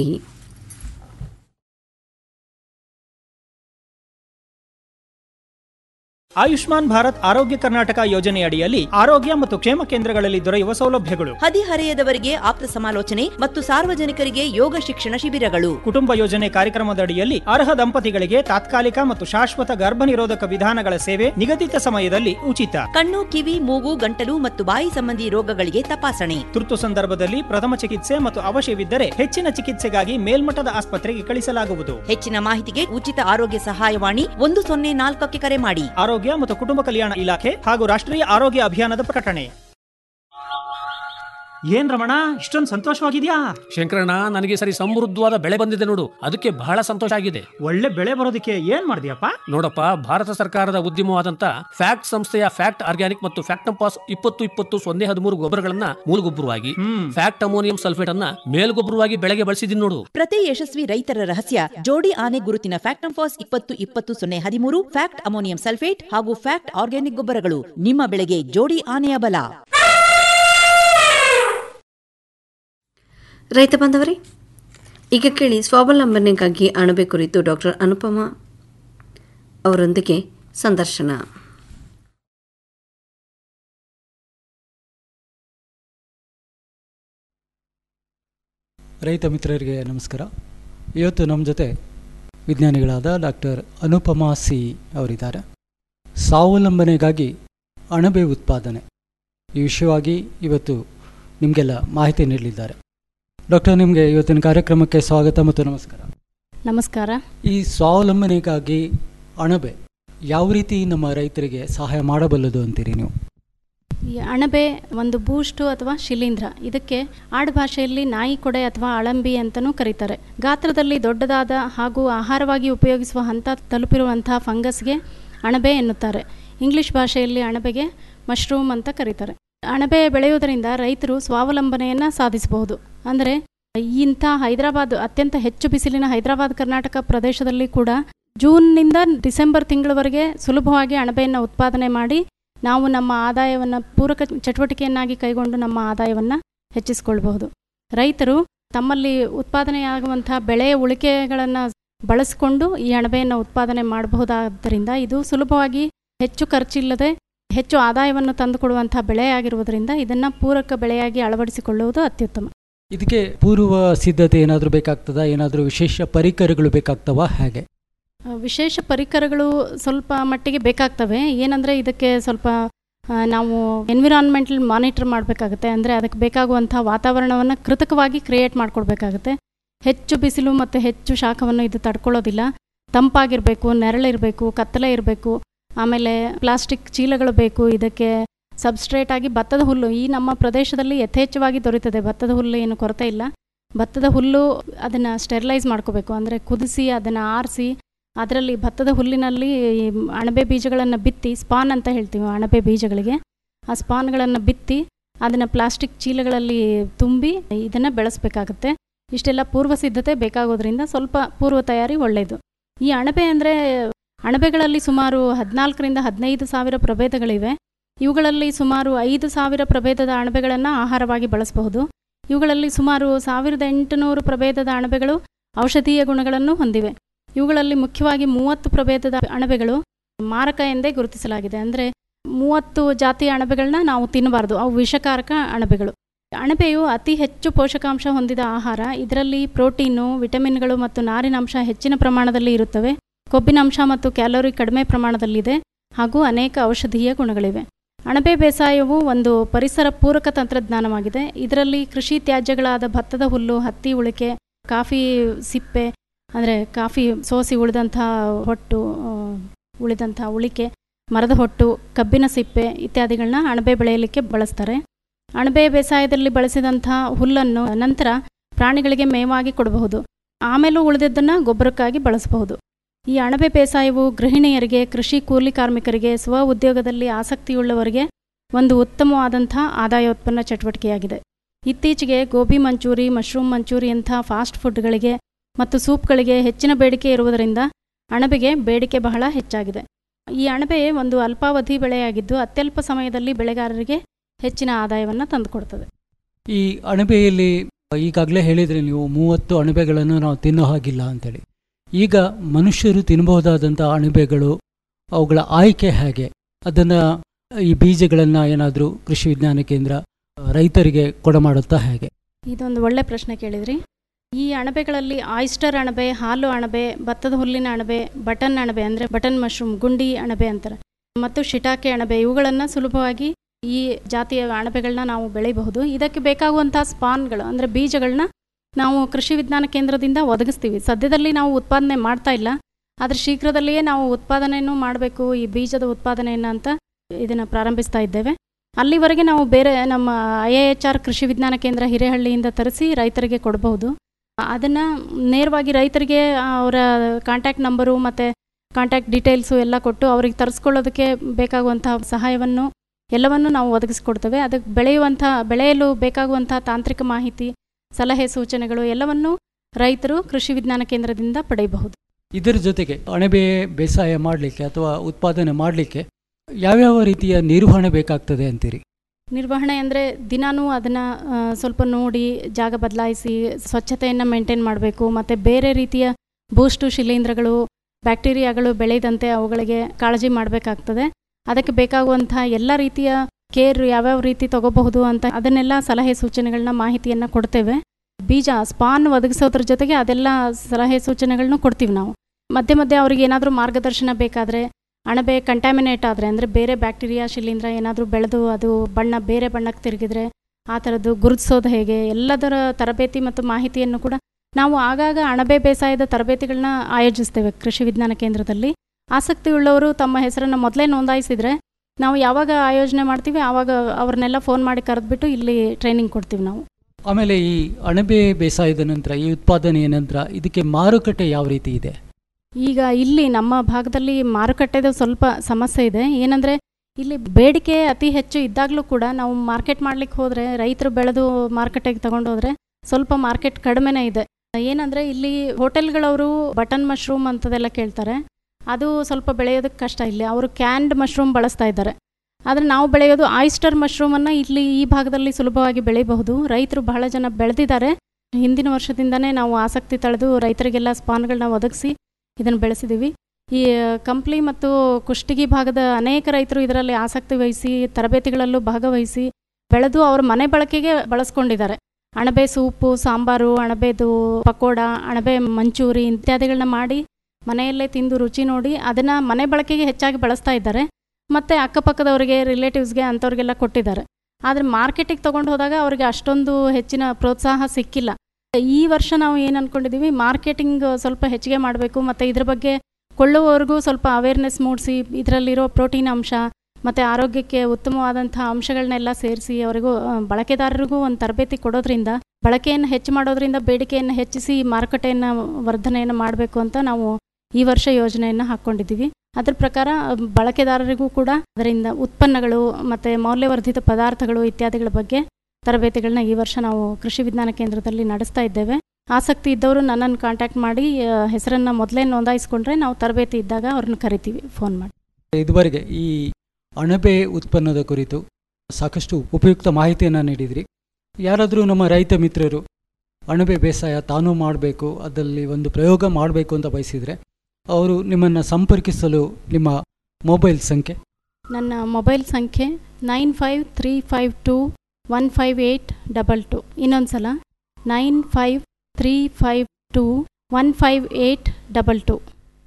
ಆಯುಷ್ಮಾನ್ ಭಾರತ್ ಆರೋಗ್ಯ ಕರ್ನಾಟಕ ಯೋಜನೆಯಡಿಯಲ್ಲಿ ಆರೋಗ್ಯ ಮತ್ತು ಕ್ಷೇಮ ಕೇಂದ್ರಗಳಲ್ಲಿ ದೊರೆಯುವ ಸೌಲಭ್ಯಗಳು ಹದಿಹರೆಯದವರಿಗೆ ಆಪ್ತ ಸಮಾಲೋಚನೆ ಮತ್ತು ಸಾರ್ವಜನಿಕರಿಗೆ ಯೋಗ ಶಿಕ್ಷಣ ಶಿಬಿರಗಳು ಕುಟುಂಬ ಯೋಜನೆ ಕಾರ್ಯಕ್ರಮದಡಿಯಲ್ಲಿ ಅರ್ಹ ದಂಪತಿಗಳಿಗೆ ತಾತ್ಕಾಲಿಕ ಮತ್ತು ಶಾಶ್ವತ ಗರ್ಭ ನಿರೋಧಕ ವಿಧಾನಗಳ ಸೇವೆ ನಿಗದಿತ ಸಮಯದಲ್ಲಿ ಉಚಿತ ಕಣ್ಣು ಕಿವಿ ಮೂಗು ಗಂಟಲು ಮತ್ತು ಬಾಯಿ ಸಂಬಂಧಿ ರೋಗಗಳಿಗೆ ತಪಾಸಣೆ ತುರ್ತು ಸಂದರ್ಭದಲ್ಲಿ ಪ್ರಥಮ ಚಿಕಿತ್ಸೆ ಮತ್ತು ಅವಶ್ಯವಿದ್ದರೆ ಹೆಚ್ಚಿನ ಚಿಕಿತ್ಸೆಗಾಗಿ ಮೇಲ್ಮಟ್ಟದ ಆಸ್ಪತ್ರೆಗೆ ಕಳಿಸಲಾಗುವುದು ಹೆಚ್ಚಿನ ಮಾಹಿತಿಗೆ ಉಚಿತ ಆರೋಗ್ಯ ಸಹಾಯವಾಣಿ ಒಂದು ಸೊನ್ನೆ ನಾಲ್ಕಕ್ಕೆ ಕರೆ ಮಾಡಿ ಆರೋಗ್ಯ ಮತ್ತು ಕುಟುಂಬ ಕಲ್ಯಾಣ ಇಲಾಖೆ ಹಾಗೂ ರಾಷ್ಟ್ರೀಯ ಆರೋಗ್ಯ ಅಭಿಯಾನದ ಪ್ರಕಟಣೆ ಏನ್ ರಮಣ ಇಷ್ಟೊಂದು ಸಂತೋಷವಾಗಿದ್ಯಾ ಶಂಕರಣ್ಣ ನನಗೆ ಈ ಸರಿ ಸಮೃದ್ಧವಾದ ಬೆಳೆ ಬಂದಿದೆ ನೋಡು ಅದಕ್ಕೆ ಬಹಳ ಸಂತೋಷ ಆಗಿದೆ ಒಳ್ಳೆ ಬೆಳೆ ಬರೋದಕ್ಕೆ ಏನ್ ಮಾಡಿದ್ಯಪ್ಪ ನೋಡಪ್ಪ ಭಾರತ ಸರ್ಕಾರದ ಉದ್ಯಮವಾದಂತ ಫ್ಯಾಕ್ಟ್ ಸಂಸ್ಥೆಯ ಫ್ಯಾಕ್ಟ್ ಆರ್ಗ್ಯಾನಿಕ್ ಮತ್ತು ಫ್ಯಾಕ್ಟಂಪಾಸ್ ಇಪ್ಪತ್ತು ಇಪ್ಪತ್ತು ಸೊನ್ನೆ ಹದಿಮೂರು ಗೊಬ್ಬರಗಳನ್ನ ಮೂಲಗೊಬ್ಬರವಾಗಿ ಫ್ಯಾಕ್ಟ್ ಅಮೋನಿಯಂ ಸಲ್ಫೇಟ್ ಅನ್ನ ಮೇಲ್ಗೊಬ್ಬರವಾಗಿ ಬೆಳೆಗೆ ಬಳಸಿದೀನಿ ನೋಡು ಪ್ರತಿ ಯಶಸ್ವಿ ರೈತರ ರಹಸ್ಯ ಜೋಡಿ ಆನೆ ಗುರುತಿನ ಫ್ಯಾಕ್ಟ್ ಫಾಸ್ ಇಪ್ಪತ್ತು ಇಪ್ಪತ್ತು ಸೊನ್ನೆ ಹದಿಮೂರು ಫ್ಯಾಕ್ಟ್ ಅಮೋನಿಯಂ ಸಲ್ಫೇಟ್ ಹಾಗೂ ಫ್ಯಾಕ್ಟ್ ಆರ್ಗ್ಯಾನಿಕ್ ಗೊಬ್ಬರಗಳು ನಿಮ್ಮ ಬೆಳೆಗೆ ಜೋಡಿ ಆನೆಯ ಬಲ ರೈತ ಬಾಂಧವರೇ ಈಗ ಕೇಳಿ ಸ್ವಾವಲಂಬನೆಗಾಗಿ ಅಣಬೆ ಕುರಿತು ಡಾಕ್ಟರ್ ಅನುಪಮ ಅವರೊಂದಿಗೆ ಸಂದರ್ಶನ ರೈತ ಮಿತ್ರರಿಗೆ ನಮಸ್ಕಾರ ಇವತ್ತು ನಮ್ಮ ಜೊತೆ ವಿಜ್ಞಾನಿಗಳಾದ ಡಾಕ್ಟರ್ ಅನುಪಮಾ ಸಿ ಅವರಿದ್ದಾರೆ ಸ್ವಾವಲಂಬನೆಗಾಗಿ ಅಣಬೆ ಉತ್ಪಾದನೆ ಈ ವಿಷಯವಾಗಿ ಇವತ್ತು ನಿಮಗೆಲ್ಲ ಮಾಹಿತಿ ನೀಡಲಿದ್ದಾರೆ ಡಾಕ್ಟರ್ ನಿಮಗೆ ಇವತ್ತಿನ ಕಾರ್ಯಕ್ರಮಕ್ಕೆ ಸ್ವಾಗತ ಮತ್ತು ನಮಸ್ಕಾರ ನಮಸ್ಕಾರ ಈ ಸ್ವಾವಲಂಬನೆಗಾಗಿ ಅಣಬೆ ಯಾವ ರೀತಿ ನಮ್ಮ ರೈತರಿಗೆ ಸಹಾಯ ಮಾಡಬಲ್ಲದು ಅಂತೀರಿ ನೀವು ಈ ಅಣಬೆ ಒಂದು ಬೂಸ್ಟು ಅಥವಾ ಶಿಲೀಂಧ್ರ ಇದಕ್ಕೆ ಆಡುಭಾಷೆಯಲ್ಲಿ ನಾಯಿ ಕೊಡೆ ಅಥವಾ ಅಳಂಬಿ ಅಂತಲೂ ಕರೀತಾರೆ ಗಾತ್ರದಲ್ಲಿ ದೊಡ್ಡದಾದ ಹಾಗೂ ಆಹಾರವಾಗಿ ಉಪಯೋಗಿಸುವ ಹಂತ ತಲುಪಿರುವಂತಹ ಫಂಗಸ್ಗೆ ಅಣಬೆ ಎನ್ನುತ್ತಾರೆ ಇಂಗ್ಲಿಷ್ ಭಾಷೆಯಲ್ಲಿ ಅಣಬೆಗೆ ಮಶ್ರೂಮ್ ಅಂತ ಕರೀತಾರೆ ಅಣಬೆ ಬೆಳೆಯುವುದರಿಂದ ರೈತರು ಸ್ವಾವಲಂಬನೆಯನ್ನು ಸಾಧಿಸಬಹುದು ಅಂದರೆ ಇಂಥ ಹೈದರಾಬಾದ್ ಅತ್ಯಂತ ಹೆಚ್ಚು ಬಿಸಿಲಿನ ಹೈದರಾಬಾದ್ ಕರ್ನಾಟಕ ಪ್ರದೇಶದಲ್ಲಿ ಕೂಡ ಜೂನ್ನಿಂದ ಡಿಸೆಂಬರ್ ತಿಂಗಳವರೆಗೆ ಸುಲಭವಾಗಿ ಅಣಬೆಯನ್ನು ಉತ್ಪಾದನೆ ಮಾಡಿ ನಾವು ನಮ್ಮ ಆದಾಯವನ್ನು ಪೂರಕ ಚಟುವಟಿಕೆಯನ್ನಾಗಿ ಕೈಗೊಂಡು ನಮ್ಮ ಆದಾಯವನ್ನು ಹೆಚ್ಚಿಸಿಕೊಳ್ಬಹುದು ರೈತರು ತಮ್ಮಲ್ಲಿ ಉತ್ಪಾದನೆಯಾಗುವಂಥ ಬೆಳೆಯ ಉಳಿಕೆಗಳನ್ನು ಬಳಸಿಕೊಂಡು ಈ ಅಣಬೆಯನ್ನು ಉತ್ಪಾದನೆ ಮಾಡಬಹುದಾದ್ದರಿಂದ ಇದು ಸುಲಭವಾಗಿ ಹೆಚ್ಚು ಖರ್ಚಿಲ್ಲದೆ ಹೆಚ್ಚು ಆದಾಯವನ್ನು ತಂದುಕೊಡುವಂಥ ಬೆಳೆಯಾಗಿರುವುದರಿಂದ ಇದನ್ನು ಪೂರಕ ಬೆಳೆಯಾಗಿ ಅಳವಡಿಸಿಕೊಳ್ಳುವುದು ಅತ್ಯುತ್ತಮ ಇದಕ್ಕೆ ಪೂರ್ವ ಸಿದ್ಧತೆ ಏನಾದರೂ ಬೇಕಾಗ್ತದಾ ಏನಾದರೂ ವಿಶೇಷ ಪರಿಕರಗಳು ಬೇಕಾಗ್ತವಾ ಹೇಗೆ ಆ, ವಿಶೇಷ ಪರಿಕರಗಳು ಸ್ವಲ್ಪ ಮಟ್ಟಿಗೆ ಬೇಕಾಗ್ತವೆ ಏನಂದರೆ ಇದಕ್ಕೆ ಸ್ವಲ್ಪ ಆ, ನಾವು ಎನ್ವಿರಾನ್ಮೆಂಟಲ್ ಮಾನಿಟರ್ ಮಾಡಬೇಕಾಗುತ್ತೆ ಅಂದರೆ ಅದಕ್ಕೆ ಬೇಕಾಗುವಂಥ ವಾತಾವರಣವನ್ನು ಕೃತಕವಾಗಿ ಕ್ರಿಯೇಟ್ ಮಾಡಿಕೊಡ್ಬೇಕಾಗುತ್ತೆ ಹೆಚ್ಚು ಬಿಸಿಲು ಮತ್ತು ಹೆಚ್ಚು ಶಾಖವನ್ನು ಇದು ತಡ್ಕೊಳ್ಳೋದಿಲ್ಲ ತಂಪಾಗಿರಬೇಕು ನೆರಳಿರಬೇಕು ಕತ್ತಲೆ ಇರಬೇಕು ಆಮೇಲೆ ಪ್ಲಾಸ್ಟಿಕ್ ಚೀಲಗಳು ಬೇಕು ಇದಕ್ಕೆ ಸಬ್ಸ್ಟ್ರೇಟ್ ಆಗಿ ಭತ್ತದ ಹುಲ್ಲು ಈ ನಮ್ಮ ಪ್ರದೇಶದಲ್ಲಿ ಯಥೇಚ್ಛವಾಗಿ ದೊರೀತದೆ ಭತ್ತದ ಹುಲ್ಲು ಏನು ಕೊರತೆ ಇಲ್ಲ ಭತ್ತದ ಹುಲ್ಲು ಅದನ್ನು ಸ್ಟೆರಿಲೈಸ್ ಮಾಡ್ಕೋಬೇಕು ಅಂದರೆ ಕುದಿಸಿ ಅದನ್ನು ಆರಿಸಿ ಅದರಲ್ಲಿ ಭತ್ತದ ಹುಲ್ಲಿನಲ್ಲಿ ಈ ಅಣಬೆ ಬೀಜಗಳನ್ನು ಬಿತ್ತಿ ಸ್ಪಾನ್ ಅಂತ ಹೇಳ್ತೀವಿ ಅಣಬೆ ಬೀಜಗಳಿಗೆ ಆ ಸ್ಪಾನ್ಗಳನ್ನು ಬಿತ್ತಿ ಅದನ್ನು ಪ್ಲಾಸ್ಟಿಕ್ ಚೀಲಗಳಲ್ಲಿ ತುಂಬಿ ಇದನ್ನು ಬೆಳೆಸಬೇಕಾಗುತ್ತೆ ಇಷ್ಟೆಲ್ಲ ಪೂರ್ವ ಸಿದ್ಧತೆ ಬೇಕಾಗೋದ್ರಿಂದ ಸ್ವಲ್ಪ ಪೂರ್ವ ತಯಾರಿ ಒಳ್ಳೆಯದು ಈ ಅಣಬೆ ಅಂದರೆ ಅಣಬೆಗಳಲ್ಲಿ ಸುಮಾರು ಹದಿನಾಲ್ಕರಿಂದ ಹದಿನೈದು ಸಾವಿರ ಪ್ರಭೇದಗಳಿವೆ ಇವುಗಳಲ್ಲಿ ಸುಮಾರು ಐದು ಸಾವಿರ ಪ್ರಭೇದದ ಅಣಬೆಗಳನ್ನು ಆಹಾರವಾಗಿ ಬಳಸಬಹುದು ಇವುಗಳಲ್ಲಿ ಸುಮಾರು ಸಾವಿರದ ಎಂಟುನೂರು ಪ್ರಭೇದದ ಅಣಬೆಗಳು ಔಷಧೀಯ ಗುಣಗಳನ್ನು ಹೊಂದಿವೆ ಇವುಗಳಲ್ಲಿ ಮುಖ್ಯವಾಗಿ ಮೂವತ್ತು ಪ್ರಭೇದದ ಅಣಬೆಗಳು ಮಾರಕ ಎಂದೇ ಗುರುತಿಸಲಾಗಿದೆ ಅಂದರೆ ಮೂವತ್ತು ಜಾತಿಯ ಅಣಬೆಗಳನ್ನ ನಾವು ತಿನ್ನಬಾರ್ದು ಅವು ವಿಷಕಾರಕ ಅಣಬೆಗಳು ಅಣಬೆಯು ಅತಿ ಹೆಚ್ಚು ಪೋಷಕಾಂಶ ಹೊಂದಿದ ಆಹಾರ ಇದರಲ್ಲಿ ಪ್ರೋಟೀನು ವಿಟಮಿನ್ಗಳು ಮತ್ತು ನಾರಿನಾಂಶ ಹೆಚ್ಚಿನ ಪ್ರಮಾಣದಲ್ಲಿ ಇರುತ್ತವೆ ಕೊಬ್ಬಿನಾಂಶ ಮತ್ತು ಕ್ಯಾಲೋರಿ ಕಡಿಮೆ ಪ್ರಮಾಣದಲ್ಲಿದೆ ಹಾಗೂ ಅನೇಕ ಔಷಧೀಯ ಗುಣಗಳಿವೆ ಅಣಬೆ ಬೇಸಾಯವು ಒಂದು ಪರಿಸರ ಪೂರಕ ತಂತ್ರಜ್ಞಾನವಾಗಿದೆ ಇದರಲ್ಲಿ ಕೃಷಿ ತ್ಯಾಜ್ಯಗಳಾದ ಭತ್ತದ ಹುಲ್ಲು ಹತ್ತಿ ಉಳಿಕೆ ಕಾಫಿ ಸಿಪ್ಪೆ ಅಂದರೆ ಕಾಫಿ ಸೋಸಿ ಉಳಿದಂಥ ಹೊಟ್ಟು ಆ, ಉಳಿದಂಥ ಉಳಿಕೆ ಮರದ ಹೊಟ್ಟು ಕಬ್ಬಿನ ಸಿಪ್ಪೆ ಇತ್ಯಾದಿಗಳನ್ನ ಅಣಬೆ ಬೆಳೆಯಲಿಕ್ಕೆ ಬಳಸ್ತಾರೆ ಅಣಬೆ ಬೇಸಾಯದಲ್ಲಿ ಬಳಸಿದಂಥ ಹುಲ್ಲನ್ನು ನಂತರ ಪ್ರಾಣಿಗಳಿಗೆ ಮೇವಾಗಿ ಕೊಡಬಹುದು ಆಮೇಲೂ ಉಳಿದಿದ್ದನ್ನು ಗೊಬ್ಬರಕ್ಕಾಗಿ ಬಳಸಬಹುದು ಈ ಅಣಬೆ ಬೇಸಾಯವು ಗೃಹಿಣಿಯರಿಗೆ ಕೃಷಿ ಕೂಲಿ ಕಾರ್ಮಿಕರಿಗೆ ಸ್ವ ಉದ್ಯೋಗದಲ್ಲಿ ಆಸಕ್ತಿಯುಳ್ಳವರಿಗೆ ಒಂದು ಉತ್ತಮವಾದಂಥ ಆದಾಯೋತ್ಪನ್ನ ಚಟುವಟಿಕೆಯಾಗಿದೆ ಇತ್ತೀಚೆಗೆ ಗೋಬಿ ಮಂಚೂರಿ ಮಶ್ರೂಮ್ ಮಂಚೂರಿಯಂಥ ಫಾಸ್ಟ್ ಫುಡ್ಗಳಿಗೆ ಮತ್ತು ಸೂಪ್ಗಳಿಗೆ ಹೆಚ್ಚಿನ ಬೇಡಿಕೆ ಇರುವುದರಿಂದ ಅಣಬೆಗೆ ಬೇಡಿಕೆ ಬಹಳ ಹೆಚ್ಚಾಗಿದೆ ಈ ಅಣಬೆ ಒಂದು ಅಲ್ಪಾವಧಿ ಬೆಳೆಯಾಗಿದ್ದು ಅತ್ಯಲ್ಪ ಸಮಯದಲ್ಲಿ ಬೆಳೆಗಾರರಿಗೆ ಹೆಚ್ಚಿನ ಆದಾಯವನ್ನು ತಂದುಕೊಡ್ತದೆ ಈ ಅಣಬೆಯಲ್ಲಿ ಈಗಾಗಲೇ ಹೇಳಿದರೆ ನೀವು ಮೂವತ್ತು ಅಣಬೆಗಳನ್ನು ನಾವು ತಿನ್ನೋ ಹಾಗಿಲ್ಲ ಅಂತೇಳಿ ಈಗ ಮನುಷ್ಯರು ತಿನ್ನಬಹುದಾದಂಥ ಅಣಬೆಗಳು ಅವುಗಳ ಆಯ್ಕೆ ಹೇಗೆ ಅದನ್ನು ಈ ಬೀಜಗಳನ್ನು ಏನಾದರೂ ಕೃಷಿ ವಿಜ್ಞಾನ ಕೇಂದ್ರ ಆ, ರೈತರಿಗೆ ಕೊಡಮಾಡುತ್ತಾ ಹೇಗೆ ಇದೊಂದು ಒಳ್ಳೆ ಪ್ರಶ್ನೆ ಕೇಳಿದ್ರಿ ಈ ಅಣಬೆಗಳಲ್ಲಿ ಆಯಿಸ್ಟರ್ ಅಣಬೆ ಹಾಲು ಅಣಬೆ ಭತ್ತದ ಹುಲ್ಲಿನ ಅಣಬೆ ಬಟನ್ ಅಣಬೆ ಅಂದರೆ ಬಟನ್ ಮಶ್ರೂಮ್ ಗುಂಡಿ ಅಣಬೆ ಅಂತಾರೆ ಮತ್ತು ಶಿಟಾಕೆ ಅಣಬೆ ಇವುಗಳನ್ನು ಸುಲಭವಾಗಿ ಈ ಜಾತಿಯ ಅಣಬೆಗಳನ್ನ ನಾವು ಬೆಳೆಯಬಹುದು ಇದಕ್ಕೆ ಬೇಕಾಗುವಂಥ ಸ್ಪಾನ್ಗಳು ಅಂದರೆ ಬೀಜಗಳನ್ನ ನಾವು ಕೃಷಿ ವಿಜ್ಞಾನ ಕೇಂದ್ರದಿಂದ ಒದಗಿಸ್ತೀವಿ ಸದ್ಯದಲ್ಲಿ ನಾವು ಉತ್ಪಾದನೆ ಮಾಡ್ತಾ ಇಲ್ಲ ಆದರೆ ಶೀಘ್ರದಲ್ಲಿಯೇ ನಾವು ಉತ್ಪಾದನೆಯನ್ನು ಮಾಡಬೇಕು ಈ ಬೀಜದ ಉತ್ಪಾದನೆಯನ್ನು ಅಂತ ಇದನ್ನು ಪ್ರಾರಂಭಿಸ್ತಾ ಇದ್ದೇವೆ ಅಲ್ಲಿವರೆಗೆ ನಾವು ಬೇರೆ ನಮ್ಮ ಐ ಎ ಎಚ್ ಆರ್ ಕೃಷಿ ವಿಜ್ಞಾನ ಕೇಂದ್ರ ಹಿರೇಹಳ್ಳಿಯಿಂದ ತರಿಸಿ ರೈತರಿಗೆ ಕೊಡಬಹುದು ಅದನ್ನು ನೇರವಾಗಿ ರೈತರಿಗೆ ಅವರ ಕಾಂಟ್ಯಾಕ್ಟ್ ನಂಬರು ಮತ್ತು ಕಾಂಟ್ಯಾಕ್ಟ್ ಡೀಟೇಲ್ಸು ಎಲ್ಲ ಕೊಟ್ಟು ಅವ್ರಿಗೆ ತರಿಸ್ಕೊಳ್ಳೋದಕ್ಕೆ ಬೇಕಾಗುವಂತಹ ಸಹಾಯವನ್ನು ಎಲ್ಲವನ್ನು ನಾವು ಒದಗಿಸ್ಕೊಡ್ತೇವೆ ಅದಕ್ಕೆ ಬೆಳೆಯುವಂಥ ಬೆಳೆಯಲು ಬೇಕಾಗುವಂಥ ತಾಂತ್ರಿಕ ಮಾಹಿತಿ ಸಲಹೆ ಸೂಚನೆಗಳು ಎಲ್ಲವನ್ನು ರೈತರು ಕೃಷಿ ವಿಜ್ಞಾನ ಕೇಂದ್ರದಿಂದ ಪಡೆಯಬಹುದು ಇದರ ಜೊತೆಗೆ ಅಣಬೆ ಬೇಸಾಯ ಮಾಡಲಿಕ್ಕೆ ಅಥವಾ ಉತ್ಪಾದನೆ ಮಾಡಲಿಕ್ಕೆ ಯಾವ್ಯಾವ ರೀತಿಯ ನಿರ್ವಹಣೆ ಬೇಕಾಗ್ತದೆ ಅಂತೀರಿ ನಿರ್ವಹಣೆ ಅಂದರೆ ದಿನಾನೂ ಅದನ್ನು ಸ್ವಲ್ಪ ನೋಡಿ ಜಾಗ ಬದಲಾಯಿಸಿ ಸ್ವಚ್ಛತೆಯನ್ನು ಮೇಂಟೈನ್ ಮಾಡಬೇಕು ಮತ್ತು ಬೇರೆ ರೀತಿಯ ಬೂಸ್ಟು ಶಿಲೀಂಧ್ರಗಳು ಬ್ಯಾಕ್ಟೀರಿಯಾಗಳು ಬೆಳೆಯದಂತೆ ಅವುಗಳಿಗೆ ಕಾಳಜಿ ಮಾಡಬೇಕಾಗ್ತದೆ ಅದಕ್ಕೆ ಬೇಕಾಗುವಂಥ ಎಲ್ಲ ರೀತಿಯ ಕೇರ್ ಯಾವ್ಯಾವ ರೀತಿ ತಗೋಬಹುದು ಅಂತ ಅದನ್ನೆಲ್ಲ ಸಲಹೆ ಸೂಚನೆಗಳನ್ನ ಮಾಹಿತಿಯನ್ನು ಕೊಡ್ತೇವೆ ಬೀಜ ಸ್ಪಾನ್ ಒದಗಿಸೋದ್ರ ಜೊತೆಗೆ ಅದೆಲ್ಲ ಸಲಹೆ ಸೂಚನೆಗಳನ್ನೂ ಕೊಡ್ತೀವಿ ನಾವು ಮಧ್ಯೆ ಮಧ್ಯೆ ಅವ್ರಿಗೆ ಏನಾದರೂ ಮಾರ್ಗದರ್ಶನ ಬೇಕಾದರೆ ಅಣಬೆ ಕಂಟ್ಯಾಮಿನೇಟ್ ಆದರೆ ಅಂದರೆ ಬೇರೆ ಬ್ಯಾಕ್ಟೀರಿಯಾ ಶಿಲೀಂಧ್ರ ಏನಾದರೂ ಬೆಳೆದು ಅದು ಬಣ್ಣ ಬೇರೆ ಬಣ್ಣಕ್ಕೆ ತಿರುಗಿದ್ರೆ ಆ ಥರದ್ದು ಗುರುತಿಸೋದು ಹೇಗೆ ಎಲ್ಲದರ ತರಬೇತಿ ಮತ್ತು ಮಾಹಿತಿಯನ್ನು ಕೂಡ ನಾವು ಆಗಾಗ ಅಣಬೆ ಬೇಸಾಯದ ತರಬೇತಿಗಳನ್ನ ಆಯೋಜಿಸ್ತೇವೆ ಕೃಷಿ ವಿಜ್ಞಾನ ಕೇಂದ್ರದಲ್ಲಿ ಆಸಕ್ತಿ ಉಳ್ಳವರು ತಮ್ಮ ಹೆಸರನ್ನು ಮೊದಲೇ ನೋಂದಾಯಿಸಿದರೆ ನಾವು ಯಾವಾಗ ಆಯೋಜನೆ ಮಾಡ್ತೀವಿ ಆವಾಗ ಅವ್ರನ್ನೆಲ್ಲ ಫೋನ್ ಮಾಡಿ ಕರೆದ್ಬಿಟ್ಟು ಇಲ್ಲಿ ಟ್ರೈನಿಂಗ್ ಕೊಡ್ತೀವಿ ನಾವು ಆಮೇಲೆ ಈ ಅಣಬೆ ಬೇಸಾಯದ ನಂತರ ಈ ಉತ್ಪಾದನೆಯ ನಂತರ ಇದಕ್ಕೆ ಮಾರುಕಟ್ಟೆ ಯಾವ ರೀತಿ ಇದೆ ಈಗ ಇಲ್ಲಿ ನಮ್ಮ ಭಾಗದಲ್ಲಿ ಮಾರುಕಟ್ಟೆದು ಸ್ವಲ್ಪ ಸಮಸ್ಯೆ ಇದೆ ಏನಂದರೆ ಇಲ್ಲಿ ಬೇಡಿಕೆ ಅತಿ ಹೆಚ್ಚು ಇದ್ದಾಗಲೂ ಕೂಡ ನಾವು ಮಾರ್ಕೆಟ್ ಮಾಡ್ಲಿಕ್ಕೆ ಹೋದರೆ ರೈತರು ಬೆಳೆದು ಮಾರುಕಟ್ಟೆಗೆ ತಗೊಂಡು ಹೋದರೆ ಸ್ವಲ್ಪ ಮಾರ್ಕೆಟ್ ಕಡಿಮೆನೇ ಇದೆ ಏನಂದರೆ ಇಲ್ಲಿ ಹೋಟೆಲ್ಗಳವರು ಬಟನ್ ಮಶ್ರೂಮ್ ಅಂತದೆಲ್ಲ ಕೇಳ್ತಾರೆ ಅದು ಸ್ವಲ್ಪ ಬೆಳೆಯೋದಕ್ಕೆ ಕಷ್ಟ ಇಲ್ಲಿ ಅವರು ಕ್ಯಾಂಡ್ ಮಶ್ರೂಮ್ ಬಳಸ್ತಾ ಇದ್ದಾರೆ ಆದರೆ ನಾವು ಬೆಳೆಯೋದು ಆಯಿಸ್ಟರ್ ಮಶ್ರೂಮನ್ನು ಇಲ್ಲಿ ಈ ಭಾಗದಲ್ಲಿ ಸುಲಭವಾಗಿ ಬೆಳೆಯಬಹುದು ರೈತರು ಬಹಳ ಜನ ಬೆಳೆದಿದ್ದಾರೆ ಹಿಂದಿನ ವರ್ಷದಿಂದನೇ ನಾವು ಆಸಕ್ತಿ ತಳೆದು ರೈತರಿಗೆಲ್ಲ ಸ್ಪಾನ್ಗಳನ್ನ ಒದಗಿಸಿ ಇದನ್ನು ಬೆಳೆಸಿದ್ದೀವಿ ಈ ಕಂಪ್ಲಿ ಮತ್ತು ಕುಷ್ಟಗಿ ಭಾಗದ ಅನೇಕ ರೈತರು ಇದರಲ್ಲಿ ಆಸಕ್ತಿ ವಹಿಸಿ ತರಬೇತಿಗಳಲ್ಲೂ ಭಾಗವಹಿಸಿ ಬೆಳೆದು ಅವ್ರ ಮನೆ ಬಳಕೆಗೆ ಬಳಸ್ಕೊಂಡಿದ್ದಾರೆ ಅಣಬೆ ಸೂಪು ಸಾಂಬಾರು ಅಣಬೆದು ಪಕೋಡ ಅಣಬೆ ಮಂಚೂರಿ ಇತ್ಯಾದಿಗಳನ್ನ ಮಾಡಿ ಮನೆಯಲ್ಲೇ ತಿಂದು ರುಚಿ ನೋಡಿ ಅದನ್ನು ಮನೆ ಬಳಕೆಗೆ ಹೆಚ್ಚಾಗಿ ಬಳಸ್ತಾ ಇದ್ದಾರೆ ಮತ್ತು ಅಕ್ಕಪಕ್ಕದವರಿಗೆ ರಿಲೇಟಿವ್ಸ್ಗೆ ಅಂಥವ್ರಿಗೆಲ್ಲ ಕೊಟ್ಟಿದ್ದಾರೆ ಆದರೆ ಮಾರ್ಕೆಟಿಗೆ ತೊಗೊಂಡು ಹೋದಾಗ ಅವರಿಗೆ ಅಷ್ಟೊಂದು ಹೆಚ್ಚಿನ ಪ್ರೋತ್ಸಾಹ ಸಿಕ್ಕಿಲ್ಲ ಈ ವರ್ಷ ನಾವು ಏನು ಅಂದ್ಕೊಂಡಿದ್ದೀವಿ ಮಾರ್ಕೆಟಿಂಗ್ ಸ್ವಲ್ಪ ಹೆಚ್ಚಿಗೆ ಮಾಡಬೇಕು ಮತ್ತು ಇದ್ರ ಬಗ್ಗೆ ಕೊಳ್ಳುವವರೆಗೂ ಸ್ವಲ್ಪ ಅವೇರ್ನೆಸ್ ಮೂಡಿಸಿ ಇದರಲ್ಲಿರೋ ಪ್ರೋಟೀನ್ ಅಂಶ ಮತ್ತು ಆರೋಗ್ಯಕ್ಕೆ ಉತ್ತಮವಾದಂಥ ಅಂಶಗಳನ್ನೆಲ್ಲ ಸೇರಿಸಿ ಅವರಿಗೂ ಆ, ಬಳಕೆದಾರರಿಗೂ ಒಂದು ತರಬೇತಿ ಕೊಡೋದ್ರಿಂದ ಬಳಕೆಯನ್ನು ಹೆಚ್ಚು ಮಾಡೋದ್ರಿಂದ ಬೇಡಿಕೆಯನ್ನು ಹೆಚ್ಚಿಸಿ ಮಾರುಕಟ್ಟೆಯನ್ನು ವರ್ಧನೆಯನ್ನು ಮಾಡಬೇಕು ಅಂತ ನಾವು ಈ ವರ್ಷ ಯೋಜನೆಯನ್ನು ಹಾಕ್ಕೊಂಡಿದ್ದೀವಿ ಅದ್ರ ಪ್ರಕಾರ ಆ, ಬಳಕೆದಾರರಿಗೂ ಕೂಡ ಅದರಿಂದ ಉತ್ಪನ್ನಗಳು ಮತ್ತು ಮೌಲ್ಯವರ್ಧಿತ ಪದಾರ್ಥಗಳು ಇತ್ಯಾದಿಗಳ ಬಗ್ಗೆ ತರಬೇತಿಗಳನ್ನ ಈ ವರ್ಷ ನಾವು ಕೃಷಿ ವಿಜ್ಞಾನ ಕೇಂದ್ರದಲ್ಲಿ ನಡೆಸ್ತಾ ಇದ್ದೇವೆ ಆಸಕ್ತಿ ಇದ್ದವರು ನನ್ನನ್ನು ಕಾಂಟ್ಯಾಕ್ಟ್ ಮಾಡಿ ಆ, ಹೆಸರನ್ನು ಮೊದಲೇ ನೋಂದಾಯಿಸ್ಕೊಂಡ್ರೆ ನಾವು ತರಬೇತಿ ಇದ್ದಾಗ ಅವ್ರನ್ನ ಕರಿತೀವಿ ಫೋನ್ ಮಾಡಿ ಇದುವರೆಗೆ ಈ ಅಣಬೆ ಉತ್ಪನ್ನದ ಕುರಿತು ಸಾಕಷ್ಟು ಉಪಯುಕ್ತ ಮಾಹಿತಿಯನ್ನು ನೀಡಿದ್ರಿ ಯಾರಾದರೂ ನಮ್ಮ ರೈತ ಮಿತ್ರರು ಅಣಬೆ ಬೇಸಾಯ ತಾನೂ ಮಾಡಬೇಕು ಅದರಲ್ಲಿ ಒಂದು ಪ್ರಯೋಗ ಮಾಡಬೇಕು ಅಂತ ಬಯಸಿದರೆ ಅವರು ನಿಮ್ಮನ್ನು ಸಂಪರ್ಕಿಸಲು ನಿಮ್ಮ ಮೊಬೈಲ್ ಸಂಖ್ಯೆ ನನ್ನ ಮೊಬೈಲ್ ಸಂಖ್ಯೆ nine five three five two one five eight double two ಇನ್ನೊಂದು ಸಲ nine five three five two one five eight double two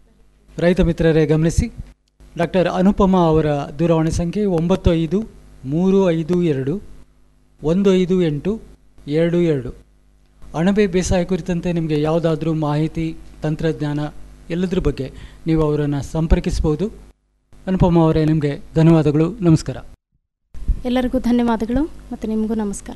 ರೈತ ಮಿತ್ರರೇ ಗಮನಿಸಿ ಡಾಕ್ಟರ್ ಅನುಪಮಾ ಅವರ ದೂರವಾಣಿ ಸಂಖ್ಯೆ ಒಂಬತ್ತು ಐದು ಮೂರು ಐದು ಎರಡು ಒಂದು ಐದು ಎಂಟು ಎರಡು ಎರಡು ಅಣಬೆ ಬೇಸಾಯ ಕುರಿತಂತೆ ನಿಮಗೆ ಯಾವುದಾದ್ರೂ ಮಾಹಿತಿ ತಂತ್ರಜ್ಞಾನ ಎಲ್ಲದ್ರ ಬಗ್ಗೆ ನೀವು ಅವರನ್ನು ಸಂಪರ್ಕಿಸ್ಬೋದು ಅನುಪಮ ಅವರೇ ನಿಮಗೆ ಧನ್ಯವಾದಗಳು ನಮಸ್ಕಾರ ಎಲ್ಲರಿಗೂ ಧನ್ಯವಾದಗಳು ಮತ್ತು ನಿಮಗೂ ನಮಸ್ಕಾರ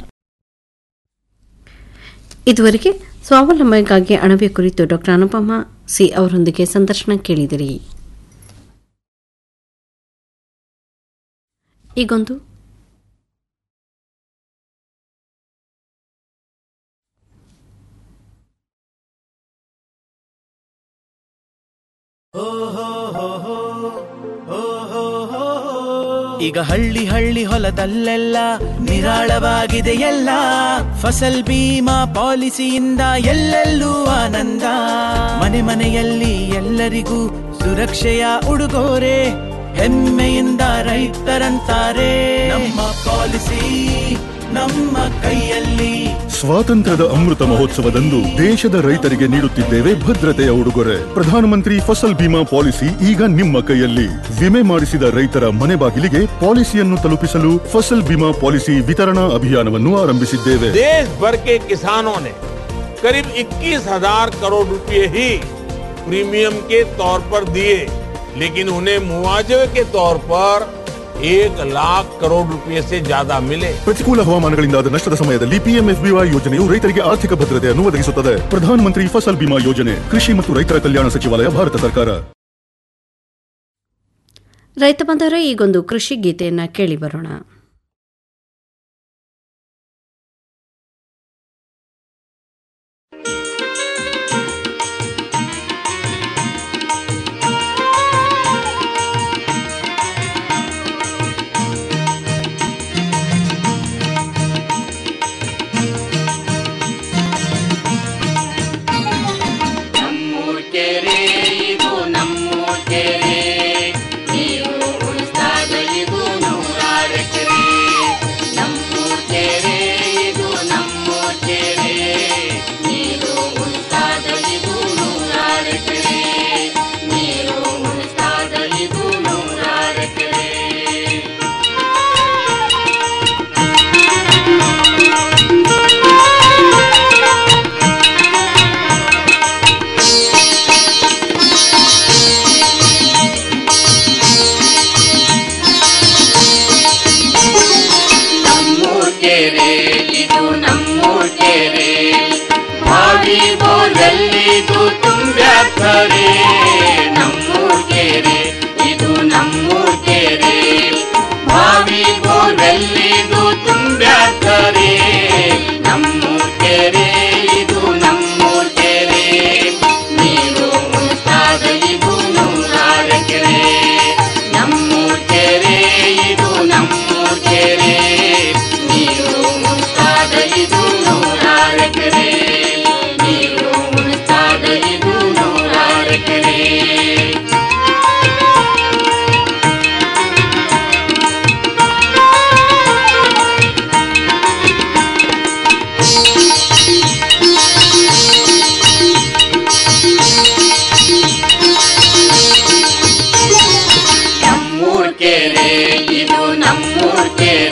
ಇದುವರೆಗೆ ಸ್ವಾವಲಂಬನೆಗಾಗಿ ಅಣಬೆ ಕುರಿತು ಡಾಕ್ಟರ್ ಅನುಪಮ ಸಿ ಅವರೊಂದಿಗೆ ಸಂದರ್ಶನ ಕೇಳಿದಿರಿ ಈಗೊಂದು ಈಗ ಹಳ್ಳಿ ಹಳ್ಳಿ ಹೊಲದಲ್ಲೆಲ್ಲ ನಿರಾಳವಾಗಿದೆ ಎಲ್ಲ ಫಸಲ್ ಬೀಮಾ ಪಾಲಿಸಿಯಿಂದ ಎಲ್ಲೆಲ್ಲೂ ಆನಂದ ಮನೆ ಮನೆಯಲ್ಲಿ ಎಲ್ಲರಿಗೂ ಸುರಕ್ಷೆಯ ಉಡುಗೊರೆ ಹೆಮ್ಮೆಯಿಂದ ರೈತರಂತಾರೆ ನಮ್ಮ ಪಾಲಿಸಿ ನಮ್ಮ ಕೈಯಲ್ಲಿ ಸ್ವಾತಂತ್ರ್ಯದ ಅಮೃತ ಮಹೋತ್ಸವದಂದು ದೇಶದ ರೈತರಿಗೆ ನೀಡುತ್ತಿದ್ದೇವೆ ಭದ್ರತೆಯ ಉಡುಗೊರೆ ಪ್ರಧಾನಮಂತ್ರಿ ಫಸಲ್ ಬಿಮಾ ಪಾಲಿಸಿ ಈಗ ನಿಮ್ಮ ಕೈಯಲ್ಲಿ ವಿಮೆ ಮಾಡಿಸಿದ ರೈತರ ಮನೆ ಬಾಗಿಲಿಗೆ ಪಾಲಿಸಿಯನ್ನು ತಲುಪಿಸಲು ಫಸಲ್ ಬಿಮಾ ಪಾಲಿಸಿ ವಿತರಣಾ ಅಭಿಯಾನವನ್ನು ಆರಂಭಿಸಿದ್ದೇವೆ देश भर के किसानों ने करीब 21,000 करोड़ रुपए ही प्रीमियम के तौर पर दिए लेकिन उन्हें मुआवजे के तौर पर एक लाख करोड़ रुपए से ज्यादा मिले ಪ್ರತಿಕೂಲ ಹವಾಮಾನಗಳಿಂದಾದ ನಷ್ಟದ ಸಮಯದಲ್ಲಿ ಪಿಎಂಎಫ್ಬಿವೈ ಯೋಜನೆಯು ರೈತರಿಗೆ ಆರ್ಥಿಕ ಭದ್ರತೆಯನ್ನು ಒದಗಿಸುತ್ತದೆ ಪ್ರಧಾನಮಂತ್ರಿ ಫಸಲ್ ಬಿಮಾ ಯೋಜನೆ ಕೃಷಿ ಮತ್ತು ರೈತರ ಕಲ್ಯಾಣ ಸಚಿವಾಲಯ ಭಾರತ ಸರ್ಕಾರ ರೈತ ಬಂದವರೇ ಈಗೊಂದು ಕೃಷಿ ಗೀತೆಯನ್ನು ಕೇಳಿ ಬರೋಣ ನಮ್ಮೂರ್ ಕೆರೆ ಇದು ನಮ್ಮೂರ್ ಕೆರೆ ನೀರು ಉಳಿಸ್ದಾಗ ಇದು ನೂರಾರು ಕೆರೆ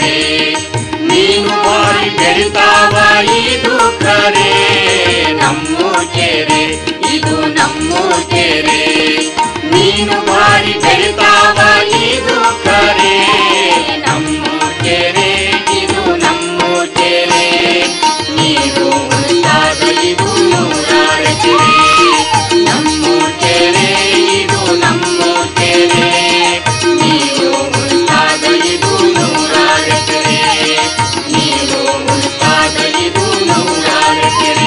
ಕೆರೆ ನೀನು ಬಾರಿ ಬೆಳಿತಾವ ಇದು ಕರೆ ನಮ್ಮೂರ್ ಕೆರೆ ಇದು ನಮ್ಮೂರ್ ಕೆರೆ ನೀನು ಬಾರಿ ಬೆಳಿತಾವ ಇದು ಕರೆ ನಮ್ಮೂರ್ ಕೆರೆ ಇದು ನಮ್ಮೂರ್ ಕೆರೆ ನೀರು ಉಳಿತಾದ ಇದು ನೂರಾರ ಕೆರೆ ನಮ್ಮೂರ್ ಕೆರೆ ಇದು ನಮ್ಮೂರ್ ಕೆರೆ ನೀರು ಉಳಿತಾದ ಇದು ನೂರಾರ ಕೆರೆ ನೀರು ಉಳಿತಾದ ಇದು ನೂರಾರ ಕೆರೆ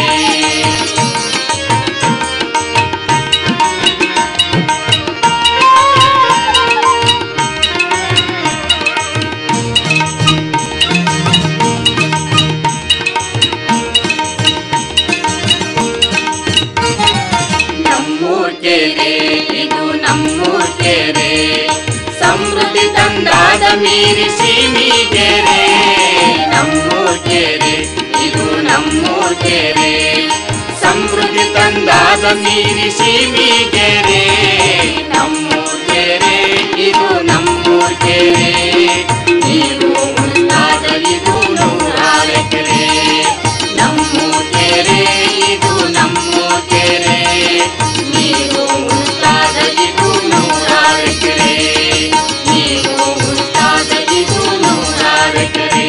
ನಮ್ಮೂರ್ ಕೆರೆ ಇದು ನಮ್ಮೂರ್ ಕೆರೆ ಸಮೃದ್ಧಿ ತಂದಾದ ಮೀರಿ ಸೀಮಿಗೆರೆ ನಮ್ಮೂರ್ ಕೆರೆ ಇದು ನಮ್ಮೂರ್ ಕೆರೆ ಸಮೃದ್ಧಿ ತಂದಾದ ಮೀರಿ ಸೀಮಿಗೆರೆ ನಮ್ಮೂರ್ ಕೆರೆ ಇದು ನಮ್ಮೂರ್ ಕೆರೆ ನೀರು ಉಳಿತಾದ ಇದು ನೂರಾರ ಕೆರೆ ನಮ್ಮೂರ್ ಕೆರೆ ಇದು ನಮ್ಮೂರ್ ಕೆರೆ ನೀರು ಉಳಿತಾದ ಇದು ನೂರಾರ ಕೆರೆ ನೀರು ಉಳಿತಾದ ಇದು ನೂರಾರ ಕೆರೆ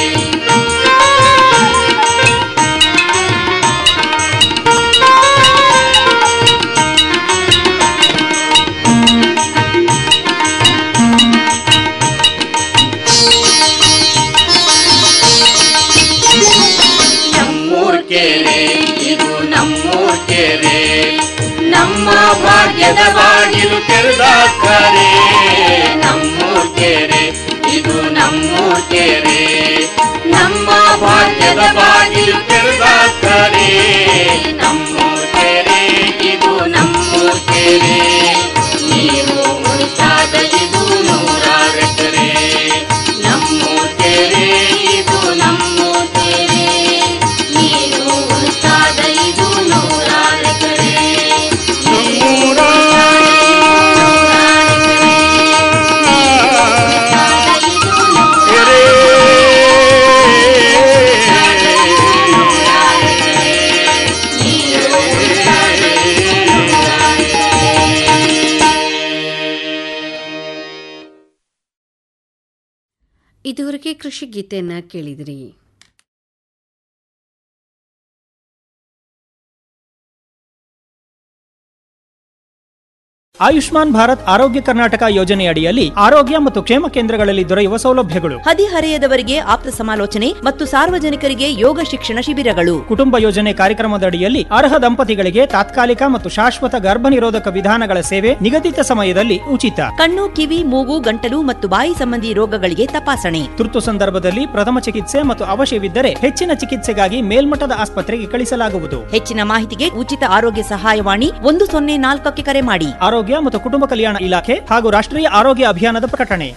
ನಮ್ಮೂರ್ ಕೆರೆ ಇದು ನಮ್ಮೂರ್ ಕೆರೆ ನಮ್ಮ ಭಾಗ್ಯದ ಬಾಗಿಲು ತೆರೆದ ಕರೆ ನಮ್ಮೂರ್ ಕೆರೆ ಇದು ನಮ್ಮೂರ್ ಕೆರೆ ನಮ್ಮ ಭಾಗ್ಯದ ಬಾಗಿಲು ತೆರೆದ ಕರೆ ನಮ್ಮೂರ್ ಕೆರೆ ಇದು ನಮ್ಮೂರ್ ಕೆರೆ ನೀರು ಉಳಿತಾದ ಇದು ನೂರಾರ ಕೆರೆ ನಮ್ಮೂರ್ ಕೆರೆ ಇದು ನಮ್ಮೂರ್ ಕೆರೆ ನೀರು ಉಳಿತಾದ ಇದು ನೂರಾರ ಕೆರೆ ಇದುವರೆಗೆ ಕೃಷಿ ಗೀತೆಯನ್ನ ಕೇಳಿದ್ರಿ ಆಯುಷ್ಮಾನ್ ಭಾರತ್ ಆರೋಗ್ಯ ಕರ್ನಾಟಕ ಯೋಜನೆಯಡಿಯಲ್ಲಿ ಆರೋಗ್ಯ ಮತ್ತು ಕ್ಷೇಮ ಕೇಂದ್ರಗಳಲ್ಲಿ ದೊರೆಯುವ ಸೌಲಭ್ಯಗಳು ಹದಿಹರೆಯದವರಿಗೆ ಆಪ್ತ ಸಮಾಲೋಚನೆ ಮತ್ತು ಸಾರ್ವಜನಿಕರಿಗೆ ಯೋಗ ಶಿಕ್ಷಣ ಶಿಬಿರಗಳು ಕುಟುಂಬ ಯೋಜನೆ ಕಾರ್ಯಕ್ರಮದಡಿಯಲ್ಲಿ ಅರ್ಹ ದಂಪತಿಗಳಿಗೆ ತಾತ್ಕಾಲಿಕ ಮತ್ತು ಶಾಶ್ವತ ಗರ್ಭ ನಿರೋಧಕ ವಿಧಾನಗಳ ಸೇವೆ ನಿಗದಿತ ಸಮಯದಲ್ಲಿ ಉಚಿತ ಕಣ್ಣು ಕಿವಿ ಮೂಗು ಗಂಟಲು ಮತ್ತು ಬಾಯಿ ಸಂಬಂಧಿ ರೋಗಗಳಿಗೆ ತಪಾಸಣೆ ತುರ್ತು ಸಂದರ್ಭದಲ್ಲಿ ಪ್ರಥಮ ಚಿಕಿತ್ಸೆ ಮತ್ತು ಅವಶ್ಯವಿದ್ದರೆ ಹೆಚ್ಚಿನ ಚಿಕಿತ್ಸೆಗಾಗಿ ಮೇಲ್ಮಟ್ಟದ ಆಸ್ಪತ್ರೆಗೆ ಕಳಿಸಲಾಗುವುದು ಹೆಚ್ಚಿನ ಮಾಹಿತಿಗೆ ಉಚಿತ ಆರೋಗ್ಯ ಸಹಾಯವಾಣಿ ಒಂದು ಸೊನ್ನೆ ನಾಲ್ಕಕ್ಕೆ ಕರೆ ಮಾಡಿ ಆರೋಗ್ಯ ಮತ್ತು ಕುಟುಂಬ ಕಲ್ಯಾಣ ಇಲಾಖೆ ಹಾಗೂ ರಾಷ್ಟ್ರೀಯ ಆರೋಗ್ಯ ಅಭಿಯಾನದ ಪ್ರಕಟಣೆ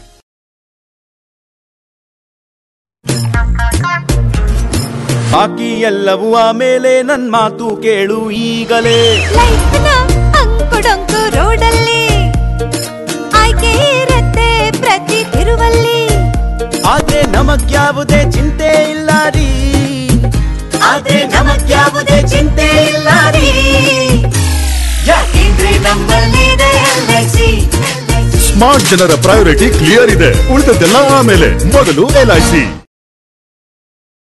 ಬಾಕಿ ಎಲ್ಲವೂ ಆಮೇಲೆ ನನ್ ಮಾತು ಕೇಳು ಈಗಲೇ ಅಂಕುಡೊಂಕು ರೋಡಲ್ಲಿ ಆಯ್ಕೆ ಇರತ್ತೆ ಪ್ರತಿ ತಿರುವಲ್ಲಿ ಆದ್ರೆ ನಮಗ್ಯಾವುದೇ ಚಿಂತೆ ಇಲ್ಲ ರೀ ಆದ್ರೆ ನಮಗ್ಯಾವುದೇ ಚಿಂತೆ ಇಲ್ಲ ರೀ ಯಾಕೆಂದ್ರೆ ನಮ್ಮಲ್ಲಿದೆ ಎಲ್ಐಸಿ ಸ್ಮಾರ್ಟ್ ಜನರ ಪ್ರಯಾರಿಟಿ ಕ್ಲಿಯರ್ ಇದೆ ಉಳಿದದ್ದೆಲ್ಲ ಆಮೇಲೆ ಮೊದಲು ಎಲ್ಐಸಿ